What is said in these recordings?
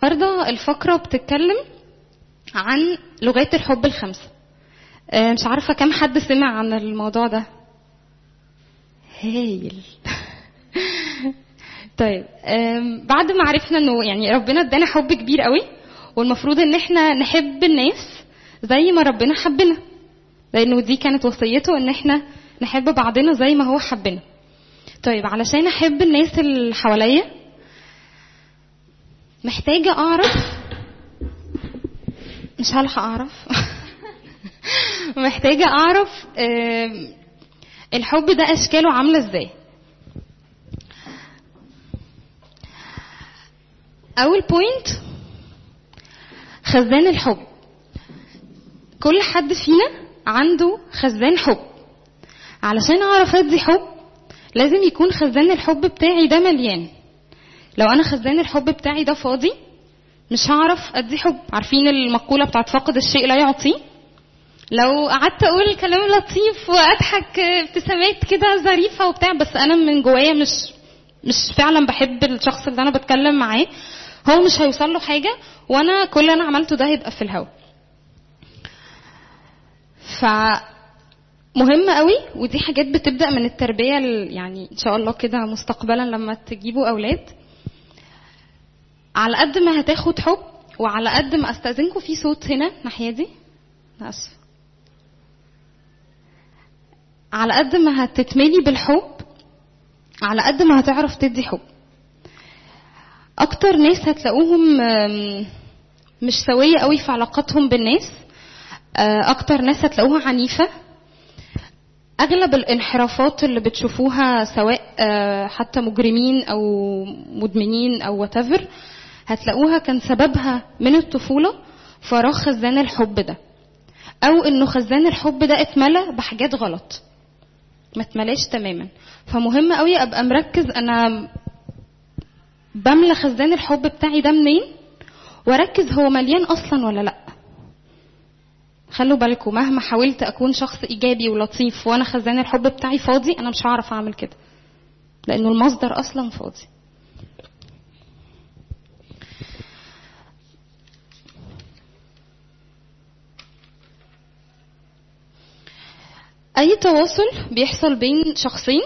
النهارده الفقره بتتكلم عن لغات الحب الخمسه آه، مش عارفه كم حد سمع عن الموضوع ده هايل طيب آم، بعد ما عرفنا انه يعني ربنا ادانا حب كبير قوي والمفروض ان احنا نحب الناس زي ما ربنا حبنا لانه دي كانت وصيته ان احنا نحب بعضنا زي ما هو حبنا طيب علشان احب الناس اللي حواليا محتاجه اعرف مش هلحق اعرف محتاجه اعرف آم، الحب ده اشكاله عامله ازاي اول بوينت خزان الحب كل حد فينا عنده خزان حب علشان اعرف ادي حب لازم يكون خزان الحب بتاعي ده مليان لو انا خزان الحب بتاعي ده فاضي مش هعرف ادي حب عارفين المقوله بتاعت فاقد الشيء لا يعطيه لو قعدت اقول كلام لطيف واضحك ابتسامات كده ظريفه وبتاع بس انا من جوايا مش مش فعلا بحب الشخص اللي انا بتكلم معاه هو مش هيوصل له حاجه وانا كل اللي انا عملته ده هيبقى في الهوا ف مهم قوي ودي حاجات بتبدا من التربيه ال- يعني ان شاء الله كده مستقبلا لما تجيبوا اولاد على قد ما هتاخد حب وعلى قد ما استاذنكم في صوت هنا ناحيه دي أنا اسفه على قد ما هتتملي بالحب على قد ما هتعرف تدي حب اكتر ناس هتلاقوهم آم، مش سويه قوي في علاقاتهم بالناس آه، اكتر ناس هتلاقوها عنيفه اغلب الانحرافات اللي بتشوفوها سواء آه، حتى مجرمين او مدمنين او whatever هتلاقوها كان سببها من الطفوله فراغ خزان الحب ده او انه خزان الحب ده اتملى بحاجات غلط ما اتملاش تماما فمهم قوي ابقى مركز انا بملى خزان الحب بتاعي ده منين واركز هو مليان اصلا ولا لا خلوا بالكم مهما حاولت اكون شخص ايجابي ولطيف وانا خزان الحب بتاعي فاضي انا مش هعرف اعمل كده لانه المصدر اصلا فاضي اي تواصل بيحصل بين شخصين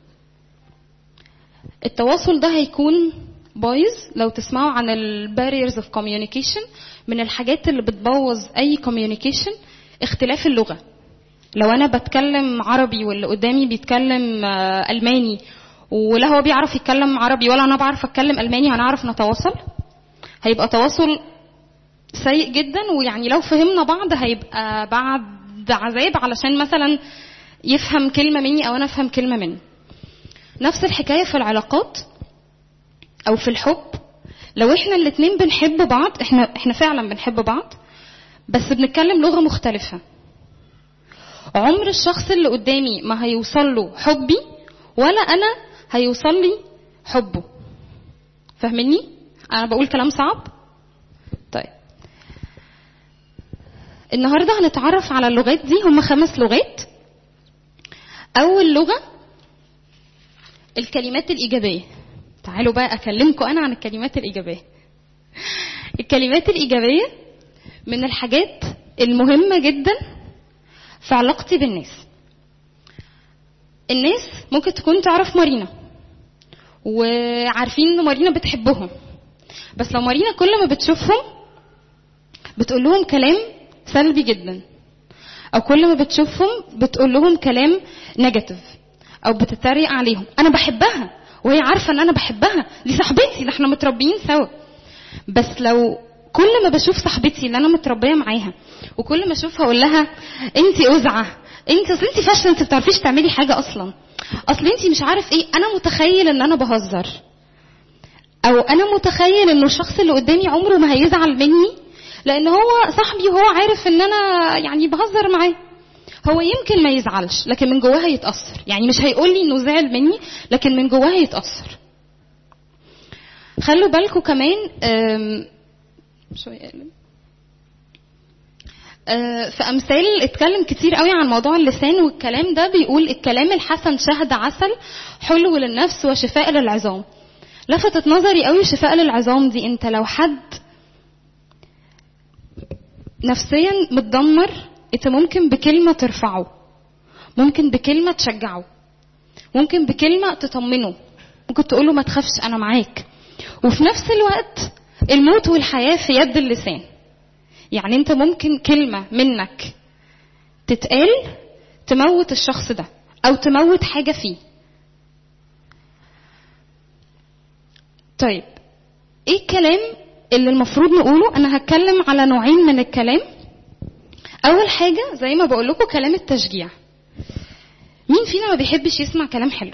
التواصل ده هيكون بايظ لو تسمعوا عن الباريرز اوف كوميونيكيشن من الحاجات اللي بتبوظ اي كوميونيكيشن اختلاف اللغه لو انا بتكلم عربي واللي قدامي بيتكلم آه، الماني ولا هو بيعرف يتكلم عربي ولا انا بعرف اتكلم الماني هنعرف نتواصل هيبقى تواصل سيء جدا ويعني لو فهمنا بعض هيبقى بعد عذاب علشان مثلا يفهم كلمه مني او انا افهم كلمه منه نفس الحكايه في العلاقات او في الحب لو احنا الاتنين بنحب بعض احنا احنا فعلا بنحب بعض بس بنتكلم لغه مختلفه عمر الشخص اللي قدامي ما هيوصل له حبي ولا انا هيوصل لي حبه فاهمني انا بقول كلام صعب طيب النهارده هنتعرف على اللغات دي هم خمس لغات اول لغه الكلمات الايجابيه تعالوا بقى اكلمكم انا عن الكلمات الايجابيه الكلمات الايجابيه من الحاجات المهمه جدا في علاقتي بالناس الناس ممكن تكون تعرف مارينا وعارفين ان مارينا بتحبهم بس لو مارينا كل ما بتشوفهم بتقول لهم كلام سلبي جدا او كل ما بتشوفهم بتقول لهم كلام نيجاتيف او بتتريق عليهم انا بحبها وهي عارفه ان انا بحبها دي صاحبتي ده احنا متربيين سوا بس لو كل ما بشوف صاحبتي اللي انا متربيه معاها وكل ما اشوفها اقول لها انت ازعه انت اصل انت فاشله انت ما بتعرفيش تعملي حاجه اصلا اصل انت مش عارف ايه انا متخيل ان انا بهزر او انا متخيل انه الشخص اللي قدامي عمره ما هيزعل مني لان هو صاحبي وهو عارف ان انا يعني بهزر معاه هو يمكن ما يزعلش لكن من جواه هيتاثر يعني مش هيقول لي انه زعل مني لكن من جواه هيتاثر خلوا بالكم كمان أم، شويه اقلب آه، في امثال اتكلم كتير قوي عن موضوع اللسان والكلام ده بيقول الكلام الحسن شهد عسل حلو للنفس وشفاء للعظام لفتت نظري قوي شفاء للعظام دي انت لو حد نفسيا متدمر انت ممكن بكلمه ترفعه ممكن بكلمه تشجعه ممكن بكلمه تطمنه ممكن تقول له ما تخافش انا معاك وفي نفس الوقت الموت والحياه في يد اللسان يعني انت ممكن كلمه منك تتقال تموت الشخص ده او تموت حاجه فيه طيب ايه الكلام اللي المفروض نقوله انا هتكلم على نوعين من الكلام اول حاجه زي ما بقول لكم كلام التشجيع مين فينا ما بيحبش يسمع كلام حلو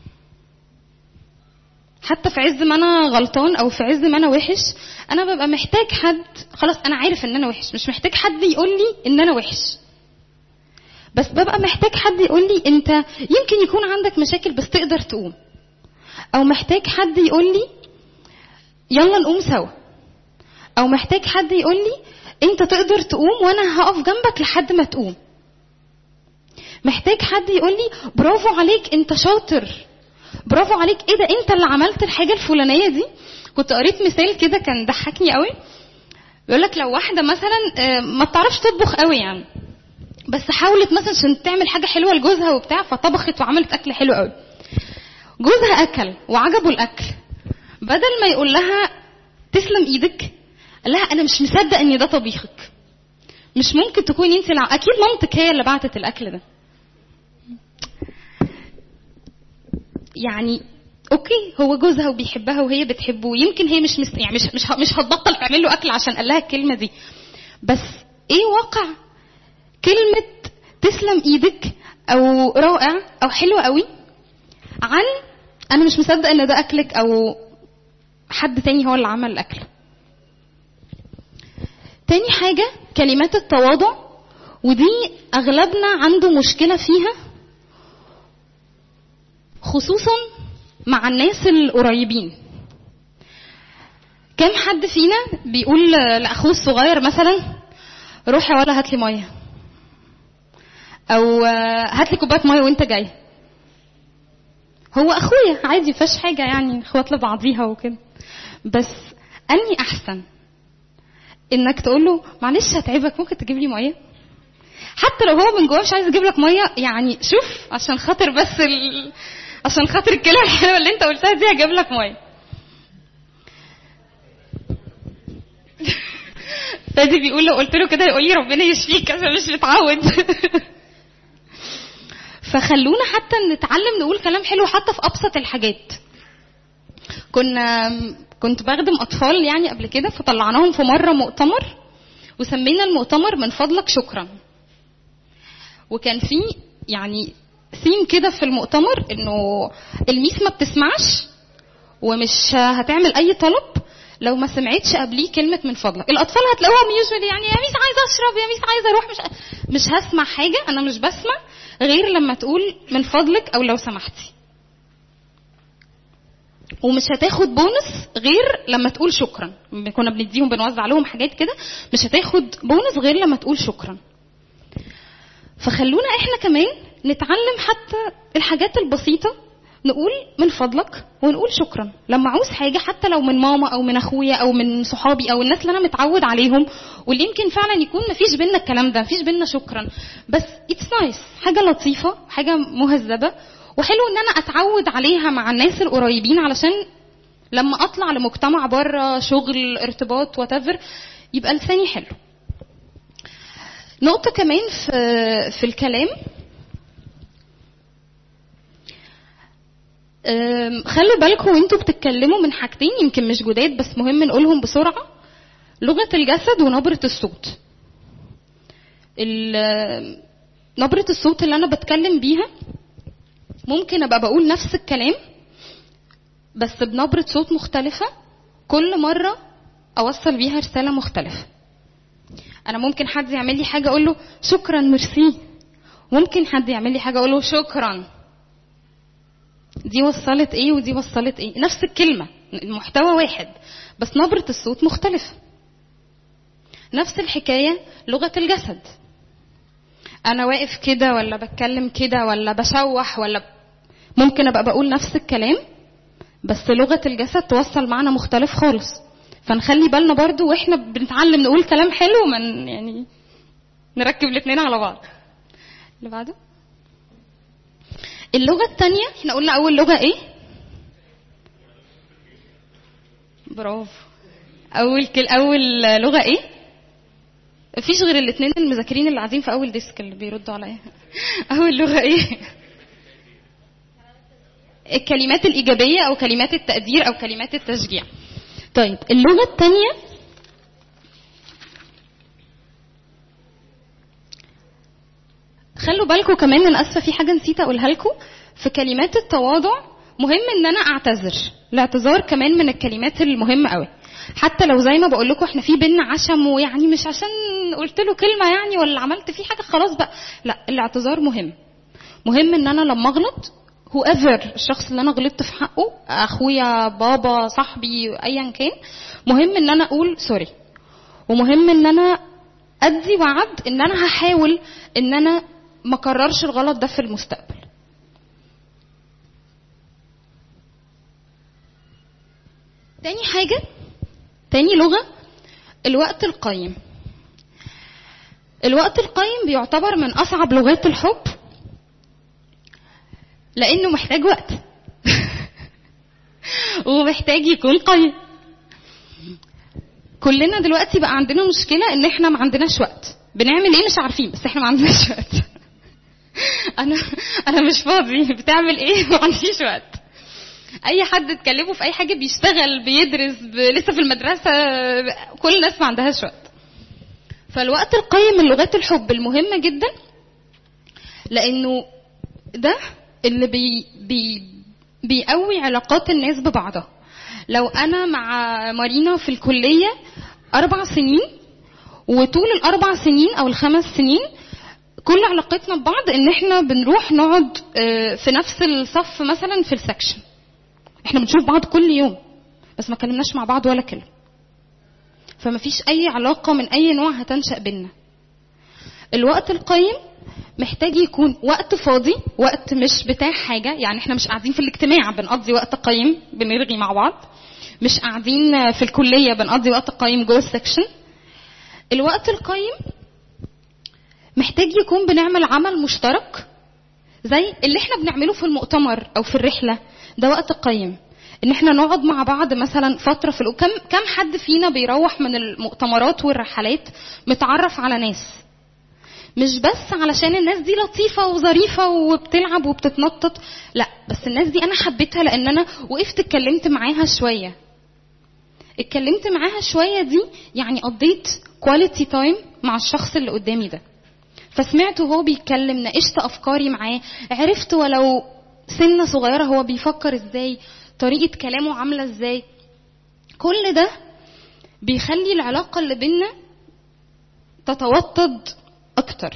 حتى في عز ما انا غلطان او في عز ما انا وحش انا ببقى محتاج حد خلاص انا عارف ان انا وحش مش محتاج حد يقول لي ان انا وحش بس ببقى محتاج حد يقول لي انت يمكن يكون عندك مشاكل بس تقدر تقوم او محتاج حد يقول لي يلا نقوم سوا او محتاج حد يقول لي انت تقدر تقوم وانا هقف جنبك لحد ما تقوم محتاج حد يقول لي برافو عليك انت شاطر برافو عليك ايه ده انت اللي عملت الحاجه الفلانيه دي كنت قريت مثال كده كان ضحكني قوي بيقول لك لو واحده مثلا ما بتعرفش تطبخ قوي يعني بس حاولت مثلا عشان تعمل حاجه حلوه لجوزها وبتاع فطبخت وعملت اكل حلو قوي جوزها اكل وعجبه الاكل بدل ما يقول لها تسلم ايدك قال لها انا مش مصدق ان ده طبيخك مش ممكن تكوني انت الع... اكيد مامتك هي اللي بعتت الاكل ده يعني اوكي هو جوزها وبيحبها وهي بتحبه ويمكن هي مش مست... يعني مش مش مش هتبطل تعمل له اكل عشان قال لها الكلمه دي بس ايه واقع كلمه تسلم ايدك او رائع او حلو قوي عن انا مش مصدق ان ده اكلك او حد تاني هو اللي عمل الاكل تاني حاجه كلمات التواضع ودي اغلبنا عنده مشكله فيها خصوصا مع الناس القريبين كم حد فينا بيقول لاخوه الصغير مثلا روح يا ولا هات لي ميه او هات لي كوبايه ميه وانت جاي هو اخويا عادي مفيهاش حاجه يعني اخوات لبعضيها وكده بس اني احسن انك تقول له معلش هتعبك ممكن تجيب لي ميه حتى لو هو من جواه مش عايز يجيب لك ميه يعني شوف عشان خاطر بس ال... عشان خاطر الكلمه الحلوه اللي انت قلتها دي هجيب لك ميه فادي بيقول لو قلت له كده هيقول لي ربنا يشفيك عشان مش متعود فخلونا حتى نتعلم نقول كلام حلو حتى في ابسط الحاجات كنا كنت بخدم اطفال يعني قبل كده فطلعناهم في مره مؤتمر وسمينا المؤتمر من فضلك شكرا وكان في يعني ثيم كده في المؤتمر انه الميس ما بتسمعش ومش هتعمل اي طلب لو ما سمعتش قبليه كلمة من فضلك الأطفال هتلاقوهم يوجوالي يعني يا ميس عايزة أشرب يا ميس عايزة أروح مش مش هسمع حاجة أنا مش بسمع غير لما تقول من فضلك أو لو سمحتي ومش هتاخد بونص غير لما تقول شكرا كنا بنديهم بنوزع لهم حاجات كده مش هتاخد بونص غير لما تقول شكرا فخلونا احنا كمان نتعلم حتى الحاجات البسيطة نقول من فضلك ونقول شكرا لما عاوز حاجة حتى لو من ماما أو من أخويا أو من صحابي أو الناس اللي أنا متعود عليهم واللي يمكن فعلا يكون مفيش بينا الكلام ده مفيش بينا شكرا بس اتس نايس nice. حاجة لطيفة حاجة مهذبة وحلو ان انا اتعود عليها مع الناس القريبين علشان لما اطلع لمجتمع بره شغل ارتباط واتيفر يبقى لساني حلو نقطة كمان في في الكلام خلوا بالكم وانتوا بتتكلموا من حاجتين يمكن مش جداد بس مهم نقولهم بسرعة لغة الجسد ونبرة الصوت نبرة الصوت اللي أنا بتكلم بيها ممكن أبقى بقول نفس الكلام بس بنبرة صوت مختلفة كل مرة أوصل بيها رسالة مختلفة أنا ممكن حد يعمل لي حاجة أقول له شكرا ميرسي ممكن حد يعمل لي حاجة أقول له شكرا دي وصلت ايه ودي وصلت ايه نفس الكلمه المحتوى واحد بس نبره الصوت مختلفه نفس الحكايه لغه الجسد انا واقف كده ولا بتكلم كده ولا بشوح ولا ممكن ابقى بقول نفس الكلام بس لغه الجسد توصل معنى مختلف خالص فنخلي بالنا برضو واحنا بنتعلم نقول كلام حلو من يعني نركب الاثنين على بعض اللي بعده اللغة الثانية احنا قلنا أول لغة إيه؟ برافو أول كل أول لغة إيه؟ مفيش غير الاثنين المذاكرين اللي قاعدين في أول ديسك اللي بيردوا عليا أول لغة إيه؟ الكلمات الإيجابية أو كلمات التقدير أو كلمات التشجيع. طيب اللغة الثانية خلوا بالكم كمان انا اسفه في حاجه نسيت اقولها لكم في كلمات التواضع مهم ان انا اعتذر الاعتذار كمان من الكلمات المهمه قوي حتى لو زي ما بقول لكم احنا في بينا عشم ويعني مش عشان قلت له كلمه يعني ولا عملت فيه حاجه خلاص بقى لا الاعتذار مهم مهم ان انا لما اغلط هو ايفر الشخص اللي انا غلطت في حقه اخويا بابا صاحبي ايا كان مهم ان انا اقول سوري ومهم ان انا ادي وعد ان انا هحاول ان انا ما كررش الغلط ده في المستقبل تاني حاجة تاني لغة الوقت القيم الوقت القيم بيعتبر من أصعب لغات الحب لأنه محتاج وقت ومحتاج يكون قيم كلنا دلوقتي بقى عندنا مشكلة إن إحنا ما عندناش وقت بنعمل إيه مش عارفين بس إحنا ما عندناش وقت انا انا مش فاضي بتعمل ايه ما عنديش وقت اي حد تكلمه في اي حاجه بيشتغل بيدرس ب... لسه في المدرسه كل الناس ما عندهاش وقت فالوقت القيم من لغات الحب المهمه جدا لانه ده اللي بي... بي... بيقوي علاقات الناس ببعضها لو انا مع مارينا في الكليه اربع سنين وطول الاربع سنين او الخمس سنين كل علاقتنا ببعض ان احنا بنروح نقعد في نفس الصف مثلا في السكشن احنا بنشوف بعض كل يوم بس ما كلمناش مع بعض ولا كلمه فما فيش اي علاقه من اي نوع هتنشا بينا الوقت القيم محتاج يكون وقت فاضي وقت مش بتاع حاجة يعني احنا مش قاعدين في الاجتماع بنقضي وقت قيم بنرغي مع بعض مش قاعدين في الكلية بنقضي وقت قيم جوه السكشن الوقت القيم محتاج يكون بنعمل عمل مشترك زي اللي احنا بنعمله في المؤتمر او في الرحله ده وقت قيم ان احنا نقعد مع بعض مثلا فتره في كم كم حد فينا بيروح من المؤتمرات والرحلات متعرف على ناس مش بس علشان الناس دي لطيفة وظريفة وبتلعب وبتتنطط لا بس الناس دي أنا حبيتها لأن أنا وقفت اتكلمت معاها شوية اتكلمت معاها شوية دي يعني قضيت كواليتي تايم مع الشخص اللي قدامي ده فسمعته وهو بيتكلم ناقشت افكاري معاه عرفت ولو سنه صغيره هو بيفكر ازاي طريقه كلامه عامله ازاي كل ده بيخلي العلاقه اللي بينا تتوطد اكتر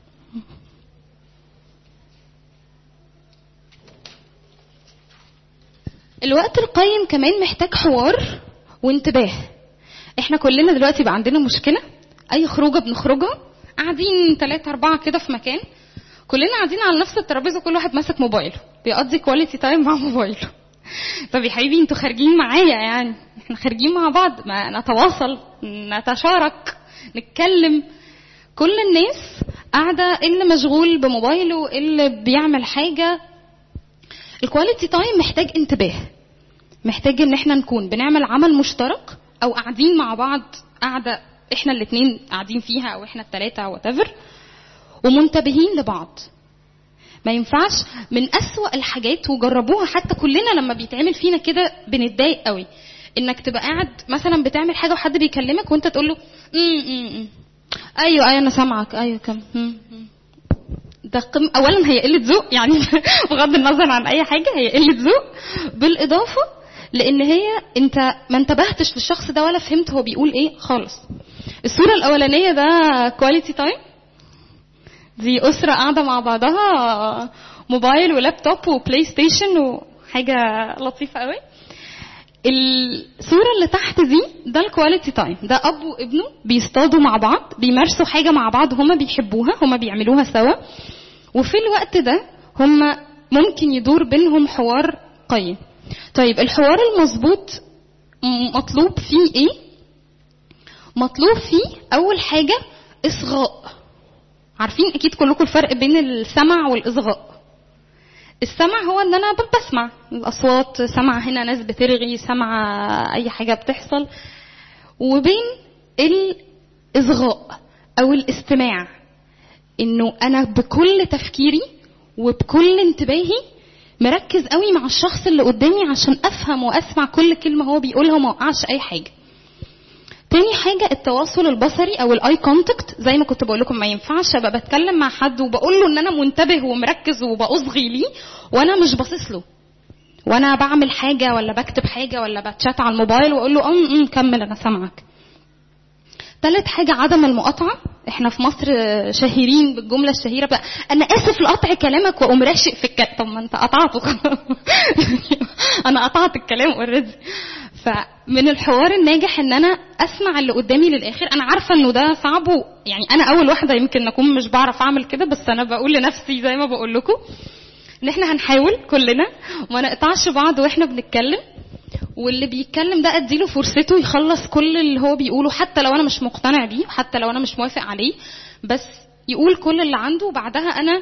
الوقت القيم كمان محتاج حوار وانتباه احنا كلنا دلوقتي بقى عندنا مشكله اي خروجه بنخرجها قاعدين ثلاثة أربعة كده في مكان كلنا قاعدين على نفس الترابيزة كل واحد ماسك موبايله بيقضي كواليتي تايم مع موبايله طب يا حبيبي انتوا خارجين معايا يعني احنا خارجين مع بعض ما نتواصل نتشارك نتكلم كل الناس قاعدة اللي مشغول بموبايله اللي بيعمل حاجة الكواليتي تايم محتاج انتباه محتاج ان احنا نكون بنعمل عمل مشترك او قاعدين مع بعض قاعدة احنا الاثنين قاعدين فيها او احنا الثلاثه وات ومنتبهين لبعض ما ينفعش من أسوأ الحاجات وجربوها حتى كلنا لما بيتعمل فينا كده بنتضايق قوي انك تبقى قاعد مثلا بتعمل حاجه وحد بيكلمك وانت تقول له امم ايوه ايوه انا سامعك ايوه كم ده قم... اولا هي قله ذوق يعني بغض النظر عن اي حاجه هي قله ذوق بالاضافه لان هي انت ما انتبهتش للشخص ده ولا فهمت هو بيقول ايه خالص الصوره الاولانيه ده كواليتي تايم دي اسره قاعده مع بعضها موبايل ولابتوب وبلاي ستيشن وحاجه لطيفه قوي الصوره اللي تحت دي ده الكواليتي تايم ده اب وابنه بيصطادوا مع بعض بيمارسوا حاجه مع بعض هما بيحبوها هما بيعملوها سوا وفي الوقت ده هما ممكن يدور بينهم حوار قيم طيب الحوار المظبوط مطلوب فيه ايه مطلوب فيه اول حاجه اصغاء عارفين اكيد كلكم الفرق بين السمع والاصغاء السمع هو ان انا بسمع الاصوات سمع هنا ناس بترغي سمع اي حاجه بتحصل وبين الاصغاء او الاستماع انه انا بكل تفكيري وبكل انتباهي مركز قوي مع الشخص اللي قدامي عشان افهم واسمع كل كلمه هو بيقولها وما اوقعش اي حاجه تاني حاجة التواصل البصري أو الأي كونتاكت زي ما كنت بقول لكم ما ينفعش أبقى بتكلم مع حد وبقول له إن أنا منتبه ومركز وبأصغي ليه وأنا مش باصص له وأنا بعمل حاجة ولا بكتب حاجة ولا بتشات على الموبايل وأقول له أم أم كمل أنا سامعك. تالت حاجة عدم المقاطعة احنا في مصر شهيرين بالجملة الشهيرة بقى أنا آسف لقطع كلامك وأقوم راشق في الكلام طب ما أنت قطعته أنا قطعت الكلام اوريدي فمن الحوار الناجح ان انا اسمع اللي قدامي للاخر انا عارفه انه ده صعب و... يعني انا اول واحده يمكن اكون مش بعرف اعمل كده بس انا بقول لنفسي زي ما بقول لكم ان احنا هنحاول كلنا وما نقطعش بعض واحنا بنتكلم واللي بيتكلم ده اديله فرصته يخلص كل اللي هو بيقوله حتى لو انا مش مقتنع بيه حتى لو انا مش موافق عليه بس يقول كل اللي عنده وبعدها انا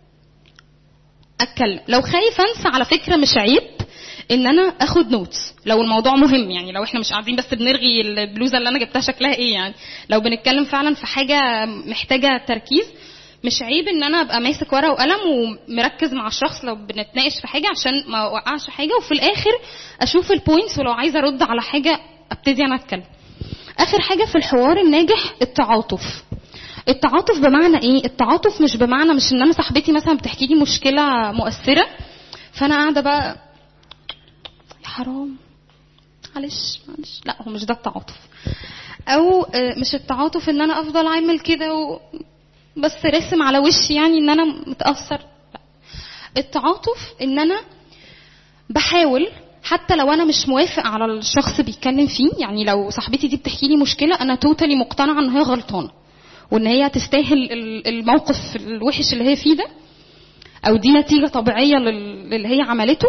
اتكلم لو خايف انسى على فكره مش عيب ان انا اخد نوتس لو الموضوع مهم يعني لو احنا مش قاعدين بس بنرغي البلوزه اللي انا جبتها شكلها ايه يعني لو بنتكلم فعلا في حاجه محتاجه تركيز مش عيب ان انا ابقى ماسك ورقه وقلم ومركز مع الشخص لو بنتناقش في حاجه عشان ما اوقعش حاجه وفي الاخر اشوف البوينتس ولو عايزه ارد على حاجه ابتدي انا اتكلم اخر حاجه في الحوار الناجح التعاطف التعاطف بمعنى ايه التعاطف مش بمعنى مش ان انا صاحبتي مثلا بتحكي لي مشكله مؤثره فانا قاعده بقى حرام معلش معلش لا هو مش ده التعاطف او مش التعاطف ان انا افضل اعمل كده و... بس رسم على وشي يعني ان انا متاثر لا التعاطف ان انا بحاول حتى لو انا مش موافق على الشخص بيتكلم فيه يعني لو صاحبتي دي بتحكي لي مشكله انا توتالي مقتنعه ان هي غلطانه وان هي تستاهل الموقف الوحش اللي هي فيه ده او دي نتيجه طبيعيه للي هي عملته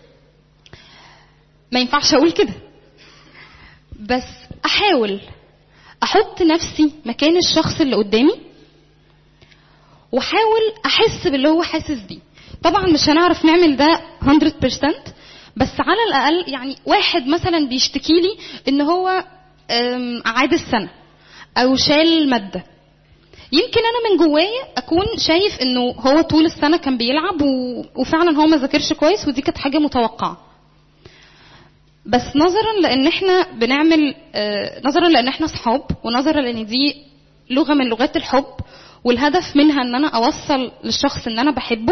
ما ينفعش اقول كده بس احاول احط نفسي مكان الشخص اللي قدامي واحاول احس باللي هو حاسس بيه طبعا مش هنعرف نعمل ده 100% بس على الاقل يعني واحد مثلا بيشتكي لي ان هو اعاد السنه او شال ماده يمكن انا من جوايا اكون شايف انه هو طول السنه كان بيلعب وفعلا هو ما ذاكرش كويس ودي كانت حاجه متوقعه بس نظرا لان احنا بنعمل نظرا لان احنا اصحاب ونظرا لان دي لغه من لغات الحب والهدف منها ان انا اوصل للشخص ان انا بحبه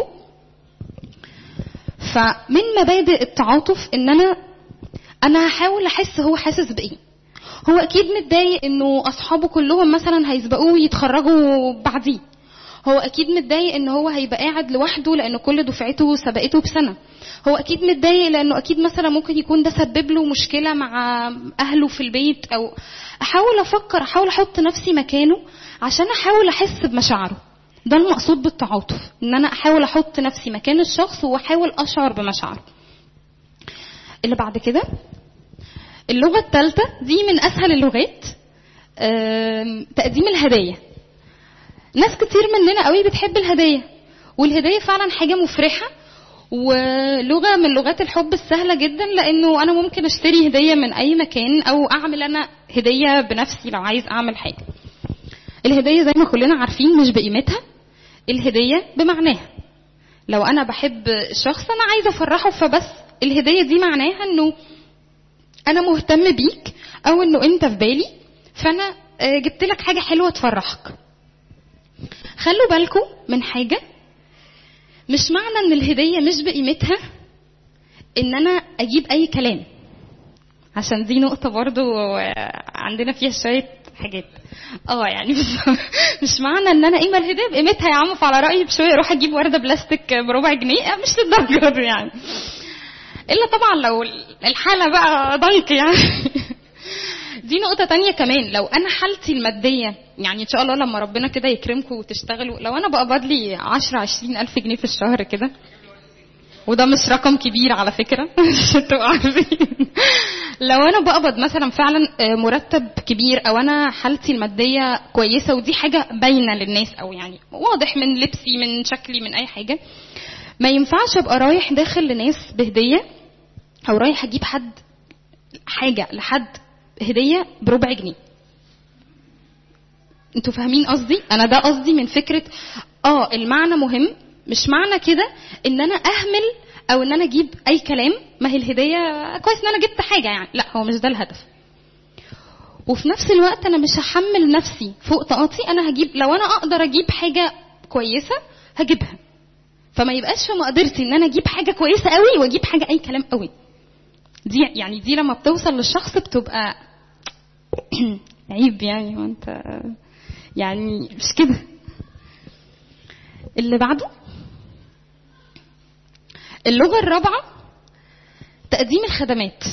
فمن مبادئ التعاطف ان انا انا هحاول احس هو حاسس بايه هو اكيد متضايق انه اصحابه كلهم مثلا هيسبقوه ويتخرجوا بعديه هو اكيد متضايق ان هو هيبقى قاعد لوحده لان كل دفعته سبقته بسنه هو اكيد متضايق لانه اكيد مثلا ممكن يكون ده سبب له مشكله مع اهله في البيت او احاول افكر احاول احط نفسي مكانه عشان احاول احس بمشاعره ده المقصود بالتعاطف ان انا احاول احط نفسي مكان الشخص واحاول اشعر بمشاعره اللي بعد كده اللغه الثالثه دي من اسهل اللغات تقديم الهدايا ناس كتير مننا قوي بتحب الهدايا والهدايا فعلا حاجه مفرحه ولغه من لغات الحب السهله جدا لانه انا ممكن اشتري هديه من اي مكان او اعمل انا هديه بنفسي لو عايز اعمل حاجه الهديه زي ما كلنا عارفين مش بقيمتها الهديه بمعناها لو انا بحب الشخص انا عايزه افرحه فبس الهديه دي معناها انه انا مهتم بيك او انه انت في بالي فانا جبت لك حاجه حلوه تفرحك خلوا بالكم من حاجه مش معنى ان الهديه مش بقيمتها ان انا اجيب اي كلام عشان دي نقطه برضو عندنا فيها شويه حاجات اه يعني مش معنى ان انا قيمه الهديه بقيمتها يا عم فعلى رايي بشويه اروح اجيب ورده بلاستيك بربع جنيه مش للدرجه دي يعني الا طبعا لو الحاله بقى ضنك يعني دي نقطة تانية كمان لو أنا حالتي المادية يعني إن شاء الله لما ربنا كده يكرمكم وتشتغلوا لو أنا بقبض لي 10 20 ألف جنيه في الشهر كده وده مش رقم كبير على فكره عشان تبقوا عارفين لو انا بقبض مثلا فعلا آه، مرتب كبير او انا حالتي الماديه كويسه ودي حاجه باينه للناس او يعني واضح من لبسي من شكلي من اي حاجه ما ينفعش ابقى رايح داخل لناس بهديه او رايح اجيب حد حاجه لحد هديه بربع جنيه انتوا فاهمين قصدي انا ده قصدي من فكره اه المعنى مهم مش معنى كده ان انا اهمل او ان انا اجيب اي كلام ما هي الهديه كويس ان انا جبت حاجه يعني لا هو مش ده الهدف وفي نفس الوقت انا مش هحمل نفسي فوق طاقتي انا هجيب لو انا اقدر اجيب حاجه كويسه هجيبها فما يبقاش في مقدرتي ان انا اجيب حاجه كويسه قوي واجيب حاجه اي كلام قوي دي يعني دي لما بتوصل للشخص بتبقى عيب يعني هو انت يعني مش كده اللي بعده اللغة الرابعة تقديم الخدمات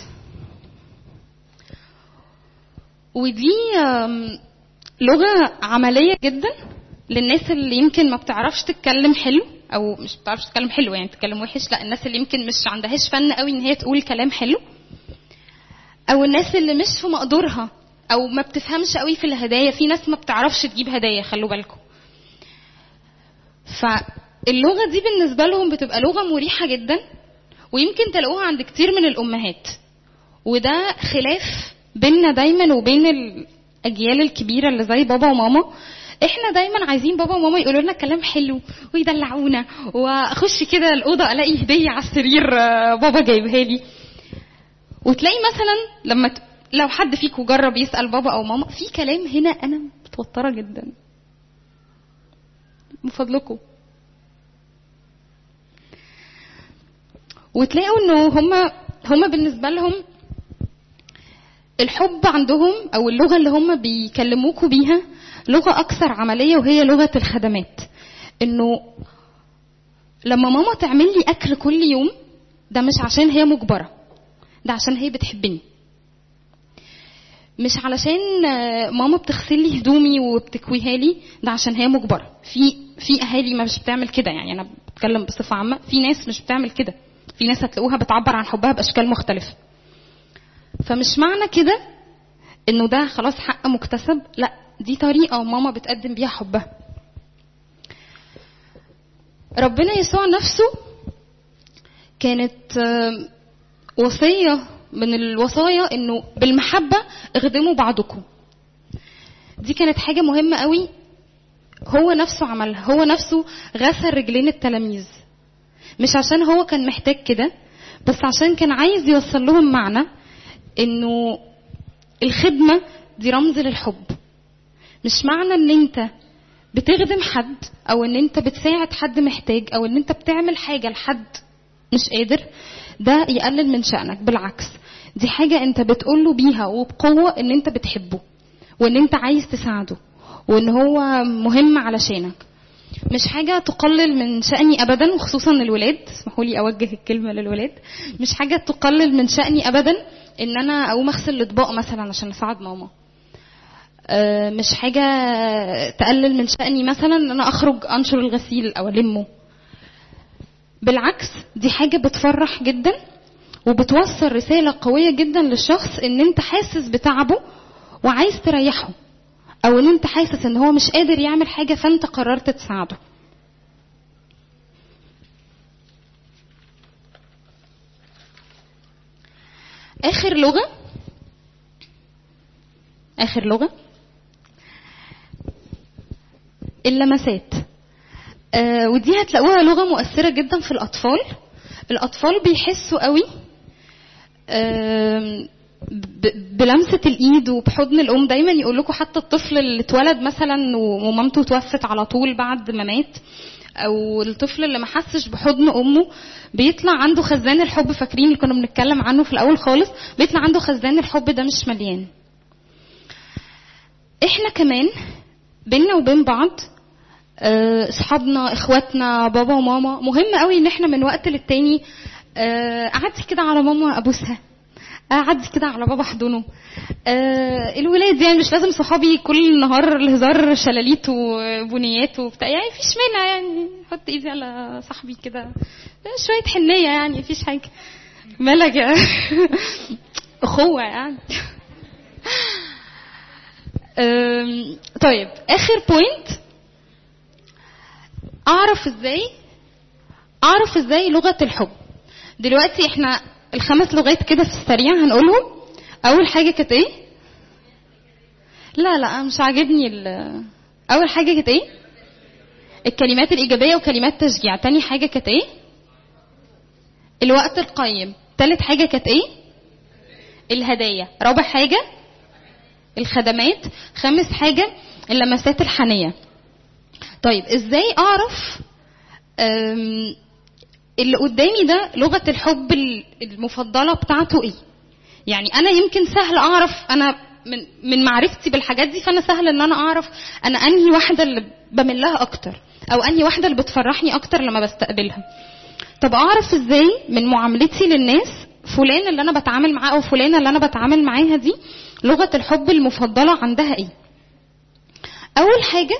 ودي آم، لغة عملية جدا للناس اللي يمكن ما بتعرفش تتكلم حلو او مش بتعرفش تتكلم حلو يعني تتكلم وحش لا الناس اللي يمكن مش عندهاش فن قوي ان هي تقول كلام حلو او الناس اللي مش في مقدورها او ما بتفهمش قوي في الهدايا في ناس ما بتعرفش تجيب هدايا خلوا بالكم فاللغه دي بالنسبه لهم بتبقى لغه مريحه جدا ويمكن تلاقوها عند كتير من الامهات وده خلاف بيننا دايما وبين الاجيال الكبيره اللي زي بابا وماما احنا دايما عايزين بابا وماما يقولوا لنا كلام حلو ويدلعونا واخش كده الاوضه الاقي هديه على السرير آه، بابا جايبها لي وتلاقي مثلا لما ت... لو حد فيكم جرب يسال بابا او ماما في كلام هنا انا متوتره جدا من فضلكم وتلاقوا انه هم هم بالنسبه لهم الحب عندهم او اللغه اللي هم بيكلموكوا بيها لغه اكثر عمليه وهي لغه الخدمات انه لما ماما تعمل لي اكل كل يوم ده مش عشان هي مجبره ده عشان هي بتحبني مش علشان آه، ماما بتغسل لي هدومي وبتكويها لي ده عشان هي مجبره في في اهالي ما مش بتعمل كده يعني انا بتكلم بصفه عامه في ناس مش بتعمل كده في ناس هتلاقوها بتعبر عن حبها باشكال مختلفه فمش معنى كده انه ده خلاص حق مكتسب لا دي طريقه ماما بتقدم بيها حبها ربنا يسوع نفسه كانت آم، وصيه من الوصايا انه بالمحبه اخدموا بعضكم دي كانت حاجه مهمه قوي هو نفسه عملها هو نفسه غسل رجلين التلاميذ مش عشان هو كان محتاج كده بس عشان كان عايز يوصل لهم معنى انه الخدمه دي رمز للحب مش معنى ان انت بتخدم حد او ان انت بتساعد حد محتاج او ان انت بتعمل حاجه لحد مش قادر ده يقلل من شأنك بالعكس دي حاجة انت بتقوله بيها وبقوة ان انت بتحبه وان انت عايز تساعده وان هو مهم علشانك مش حاجة تقلل من شأني أبدا وخصوصا الولاد اسمحوا لي أوجه الكلمة للولاد مش حاجة تقلل من شأني أبدا إن أنا أقوم أغسل الأطباق مثلا عشان أساعد ماما آه، مش حاجة تقلل من شأني مثلا إن أنا أخرج أنشر الغسيل أو ألمه بالعكس دي حاجة بتفرح جدا وبتوصل رسالة قوية جدا للشخص ان انت حاسس بتعبه وعايز تريحه او ان انت حاسس ان هو مش قادر يعمل حاجة فانت قررت تساعده اخر لغة اخر لغة اللمسات آه، ودي هتلاقوها لغة مؤثرة جدا في الأطفال الأطفال بيحسوا قوي آم، ب- بلمسة الإيد وبحضن الأم دايما يقول لكم حتى الطفل اللي اتولد مثلا و- ومامته توفت على طول بعد ما مات أو الطفل اللي ما حسش بحضن أمه بيطلع عنده خزان الحب فاكرين اللي كنا بنتكلم عنه في الأول خالص بيطلع عنده خزان الحب ده مش مليان احنا كمان بينا وبين بعض آه، اصحابنا اخواتنا بابا وماما مهم قوي ان احنا من وقت للتاني آه، اعدي كده على ماما ابوسها اعدي كده على بابا احضنه آه، الولاد يعني مش لازم صحابي كل النهار الهزار شلاليت وبنيات وبتاع يعني مفيش مانع يعني احط ايدي على صاحبي كده شويه حنيه يعني مفيش حاجه مالك يا اخوه يعني أم، طيب اخر بوينت اعرف ازاي اعرف ازاي لغه الحب دلوقتي احنا الخمس لغات كده في السريع هنقولهم اول حاجه كانت ايه لا لا مش عاجبني ال- اول حاجه كانت ايه الكلمات الايجابيه وكلمات تشجيع تاني حاجه كانت ايه الوقت القيم تالت حاجه كانت ايه الهدايا رابع حاجه الخدمات خامس حاجه اللمسات الحنيه طيب ازاي اعرف أم، اللي قدامي ده لغه الحب ال- المفضله بتاعته ايه يعني انا يمكن سهل اعرف انا من من معرفتي بالحاجات دي فانا سهل ان انا اعرف انا انهي واحده اللي بميل لها اكتر او انهي واحده اللي بتفرحني اكتر لما بستقبلها طب اعرف ازاي من معاملتي للناس فلان اللي انا بتعامل معاه او فلانه اللي انا بتعامل معاها دي لغه الحب المفضله عندها ايه اول حاجه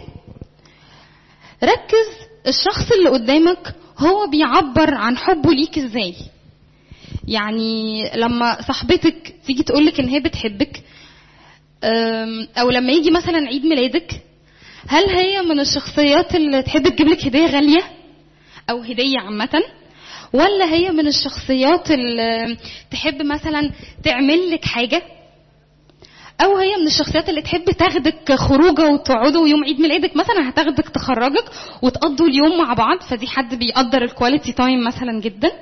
ركز الشخص اللي قدامك هو بيعبر عن حبه ليك ازاي يعني لما صاحبتك تيجي تقولك ان هي بتحبك أم، او لما يجي مثلا عيد ميلادك هل هي من الشخصيات اللي تحب تجيب لك هديه غاليه او هديه عامه ولا هي من الشخصيات اللي تحب مثلا تعمل لك حاجه او هي من الشخصيات اللي تحب تاخدك خروجه وتقعدوا يوم عيد ميلادك مثلا هتاخدك تخرجك وتقضوا اليوم مع بعض فدي حد بيقدر الكواليتي تايم مثلا جدا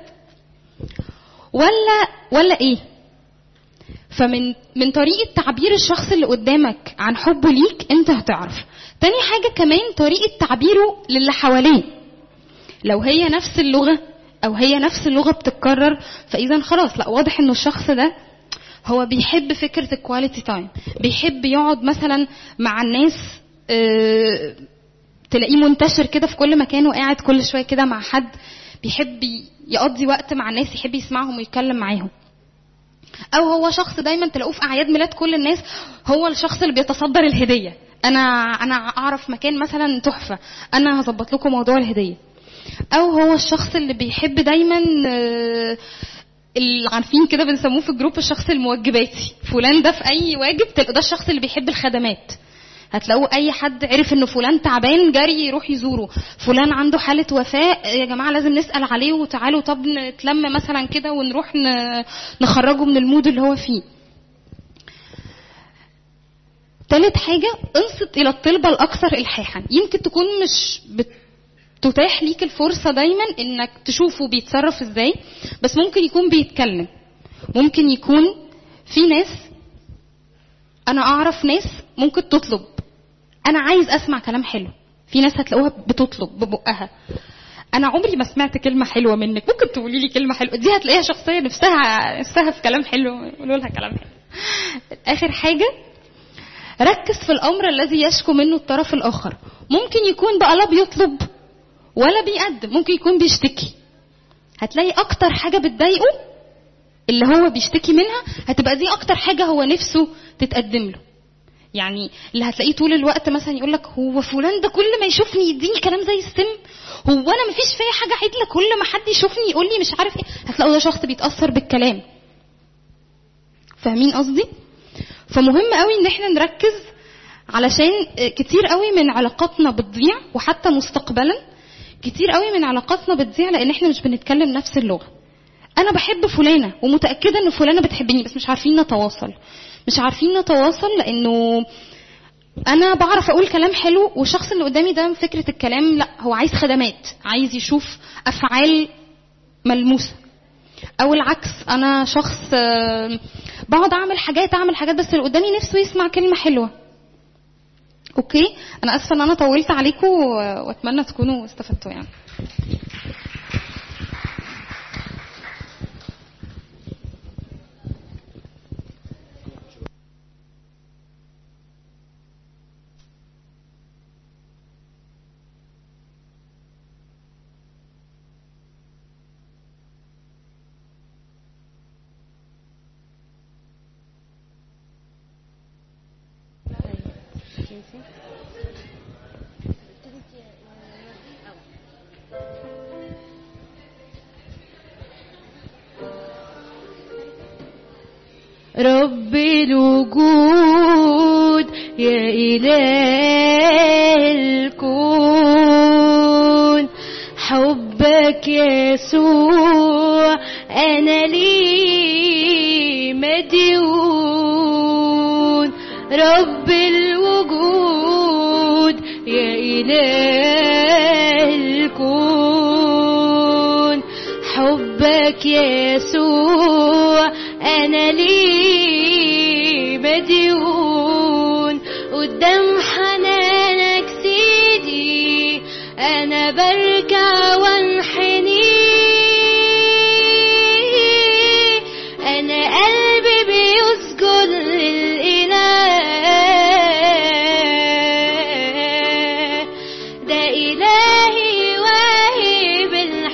ولا ولا ايه فمن من طريقه تعبير الشخص اللي قدامك عن حبه ليك انت هتعرف تاني حاجه كمان طريقه تعبيره للي حواليه لو هي نفس اللغه او هي نفس اللغه بتتكرر فاذا خلاص لا واضح انه الشخص ده هو بيحب فكره الكواليتي تايم بيحب يقعد مثلا مع الناس آه، تلاقيه منتشر كده في كل مكان وقاعد كل شويه كده مع حد بيحب يقضي وقت مع الناس يحب يسمعهم ويتكلم معاهم او هو شخص دايما تلاقوه في اعياد ميلاد كل الناس هو الشخص اللي بيتصدر الهديه انا انا اعرف مكان مثلا تحفه انا هظبط لكم موضوع الهديه او هو الشخص اللي بيحب دايما آه، اللي عارفين كده بنسموه في الجروب الشخص الموجباتي فلان ده في اي واجب تلقوا ده الشخص اللي بيحب الخدمات هتلاقوا اي حد عرف ان فلان تعبان جري يروح يزوره فلان عنده حاله وفاه يا جماعه لازم نسال عليه وتعالوا طب نتلم مثلا كده ونروح ن- نخرجه من المود اللي هو فيه تالت حاجة انصت إلى الطلبة الأكثر إلحاحا يمكن تكون مش بتتاح ليك الفرصة دايما إنك تشوفه بيتصرف إزاي بس ممكن يكون بيتكلم ممكن يكون في ناس أنا أعرف ناس ممكن تطلب أنا عايز أسمع كلام حلو في ناس هتلاقوها بتطلب ببقها انا عمري ما سمعت كلمه حلوه منك ممكن تقولي لي كلمه حلوه دي هتلاقيها شخصيه نفسها نفسها في كلام حلو يقولوا لها كلام حلو اخر حاجه ركز في الامر الذي يشكو منه الطرف الاخر ممكن يكون بقى لا بيطلب ولا بيقدم ممكن يكون بيشتكي هتلاقي اكتر حاجه بتضايقه اللي هو بيشتكي منها هتبقى دي اكتر حاجه هو نفسه تتقدم له يعني اللي هتلاقيه طول الوقت مثلا يقول لك هو فلان ده كل ما يشوفني يديني كلام زي السم هو انا مفيش فيا حاجه عدله كل ما حد يشوفني يقول لي مش عارف ايه هتلاقوا ده شخص بيتاثر بالكلام فاهمين قصدي فمهم قوي ان احنا نركز علشان كتير قوي من علاقاتنا بتضيع وحتى مستقبلا كتير قوي من علاقاتنا بتضيع لان احنا مش بنتكلم نفس اللغه انا بحب فلانه ومتاكده ان فلانه بتحبني بس مش عارفين نتواصل مش عارفين نتواصل لانه انا بعرف اقول كلام حلو والشخص اللي قدامي ده فكره الكلام لا هو عايز خدمات عايز يشوف افعال ملموسه او العكس انا شخص آه، بقعد اعمل حاجات اعمل حاجات بس اللي قدامي نفسه يسمع كلمه حلوه اوكي انا اسفه ان انا طولت عليكم و- واتمنى تكونوا استفدتوا يعني رب الوجود يا إله الكون حبك يسوع أنا لي مديون رب الوجود يا إله الكون حبك يسوع أنا لي مديون قدام حنانك سيدي أنا بركع وانحني أنا قلبي بيسجد للإله ده إلهي واهب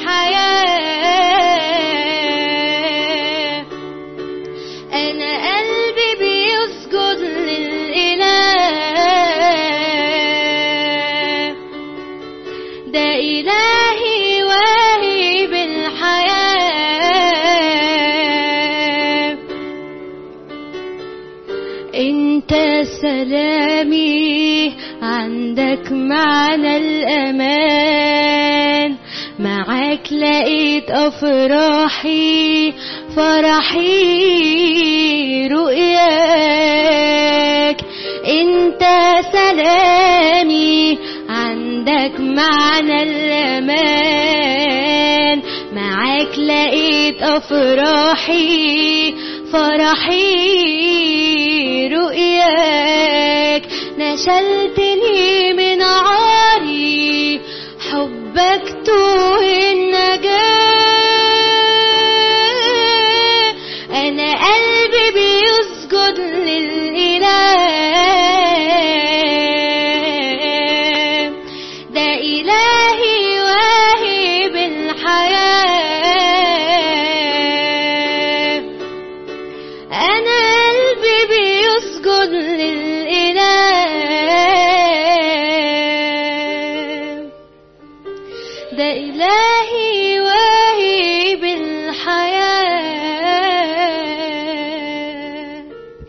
الحياة أنا قلبي بيسجد للإله ده إلهي واهب الحياة انت سلامي عندك معنى الامان معاك لقيت افراحي فرحي رؤياك انت سلامي عندك معنى الامان معاك لقيت افراحي فرحي رؤياك نشلتني من عاري حبك توه النجاة أنا قلبي بيسجد للإله ده إلهي واهب الحياة أنا قلبي بيسجد للإله ده إلهي واهب الحياة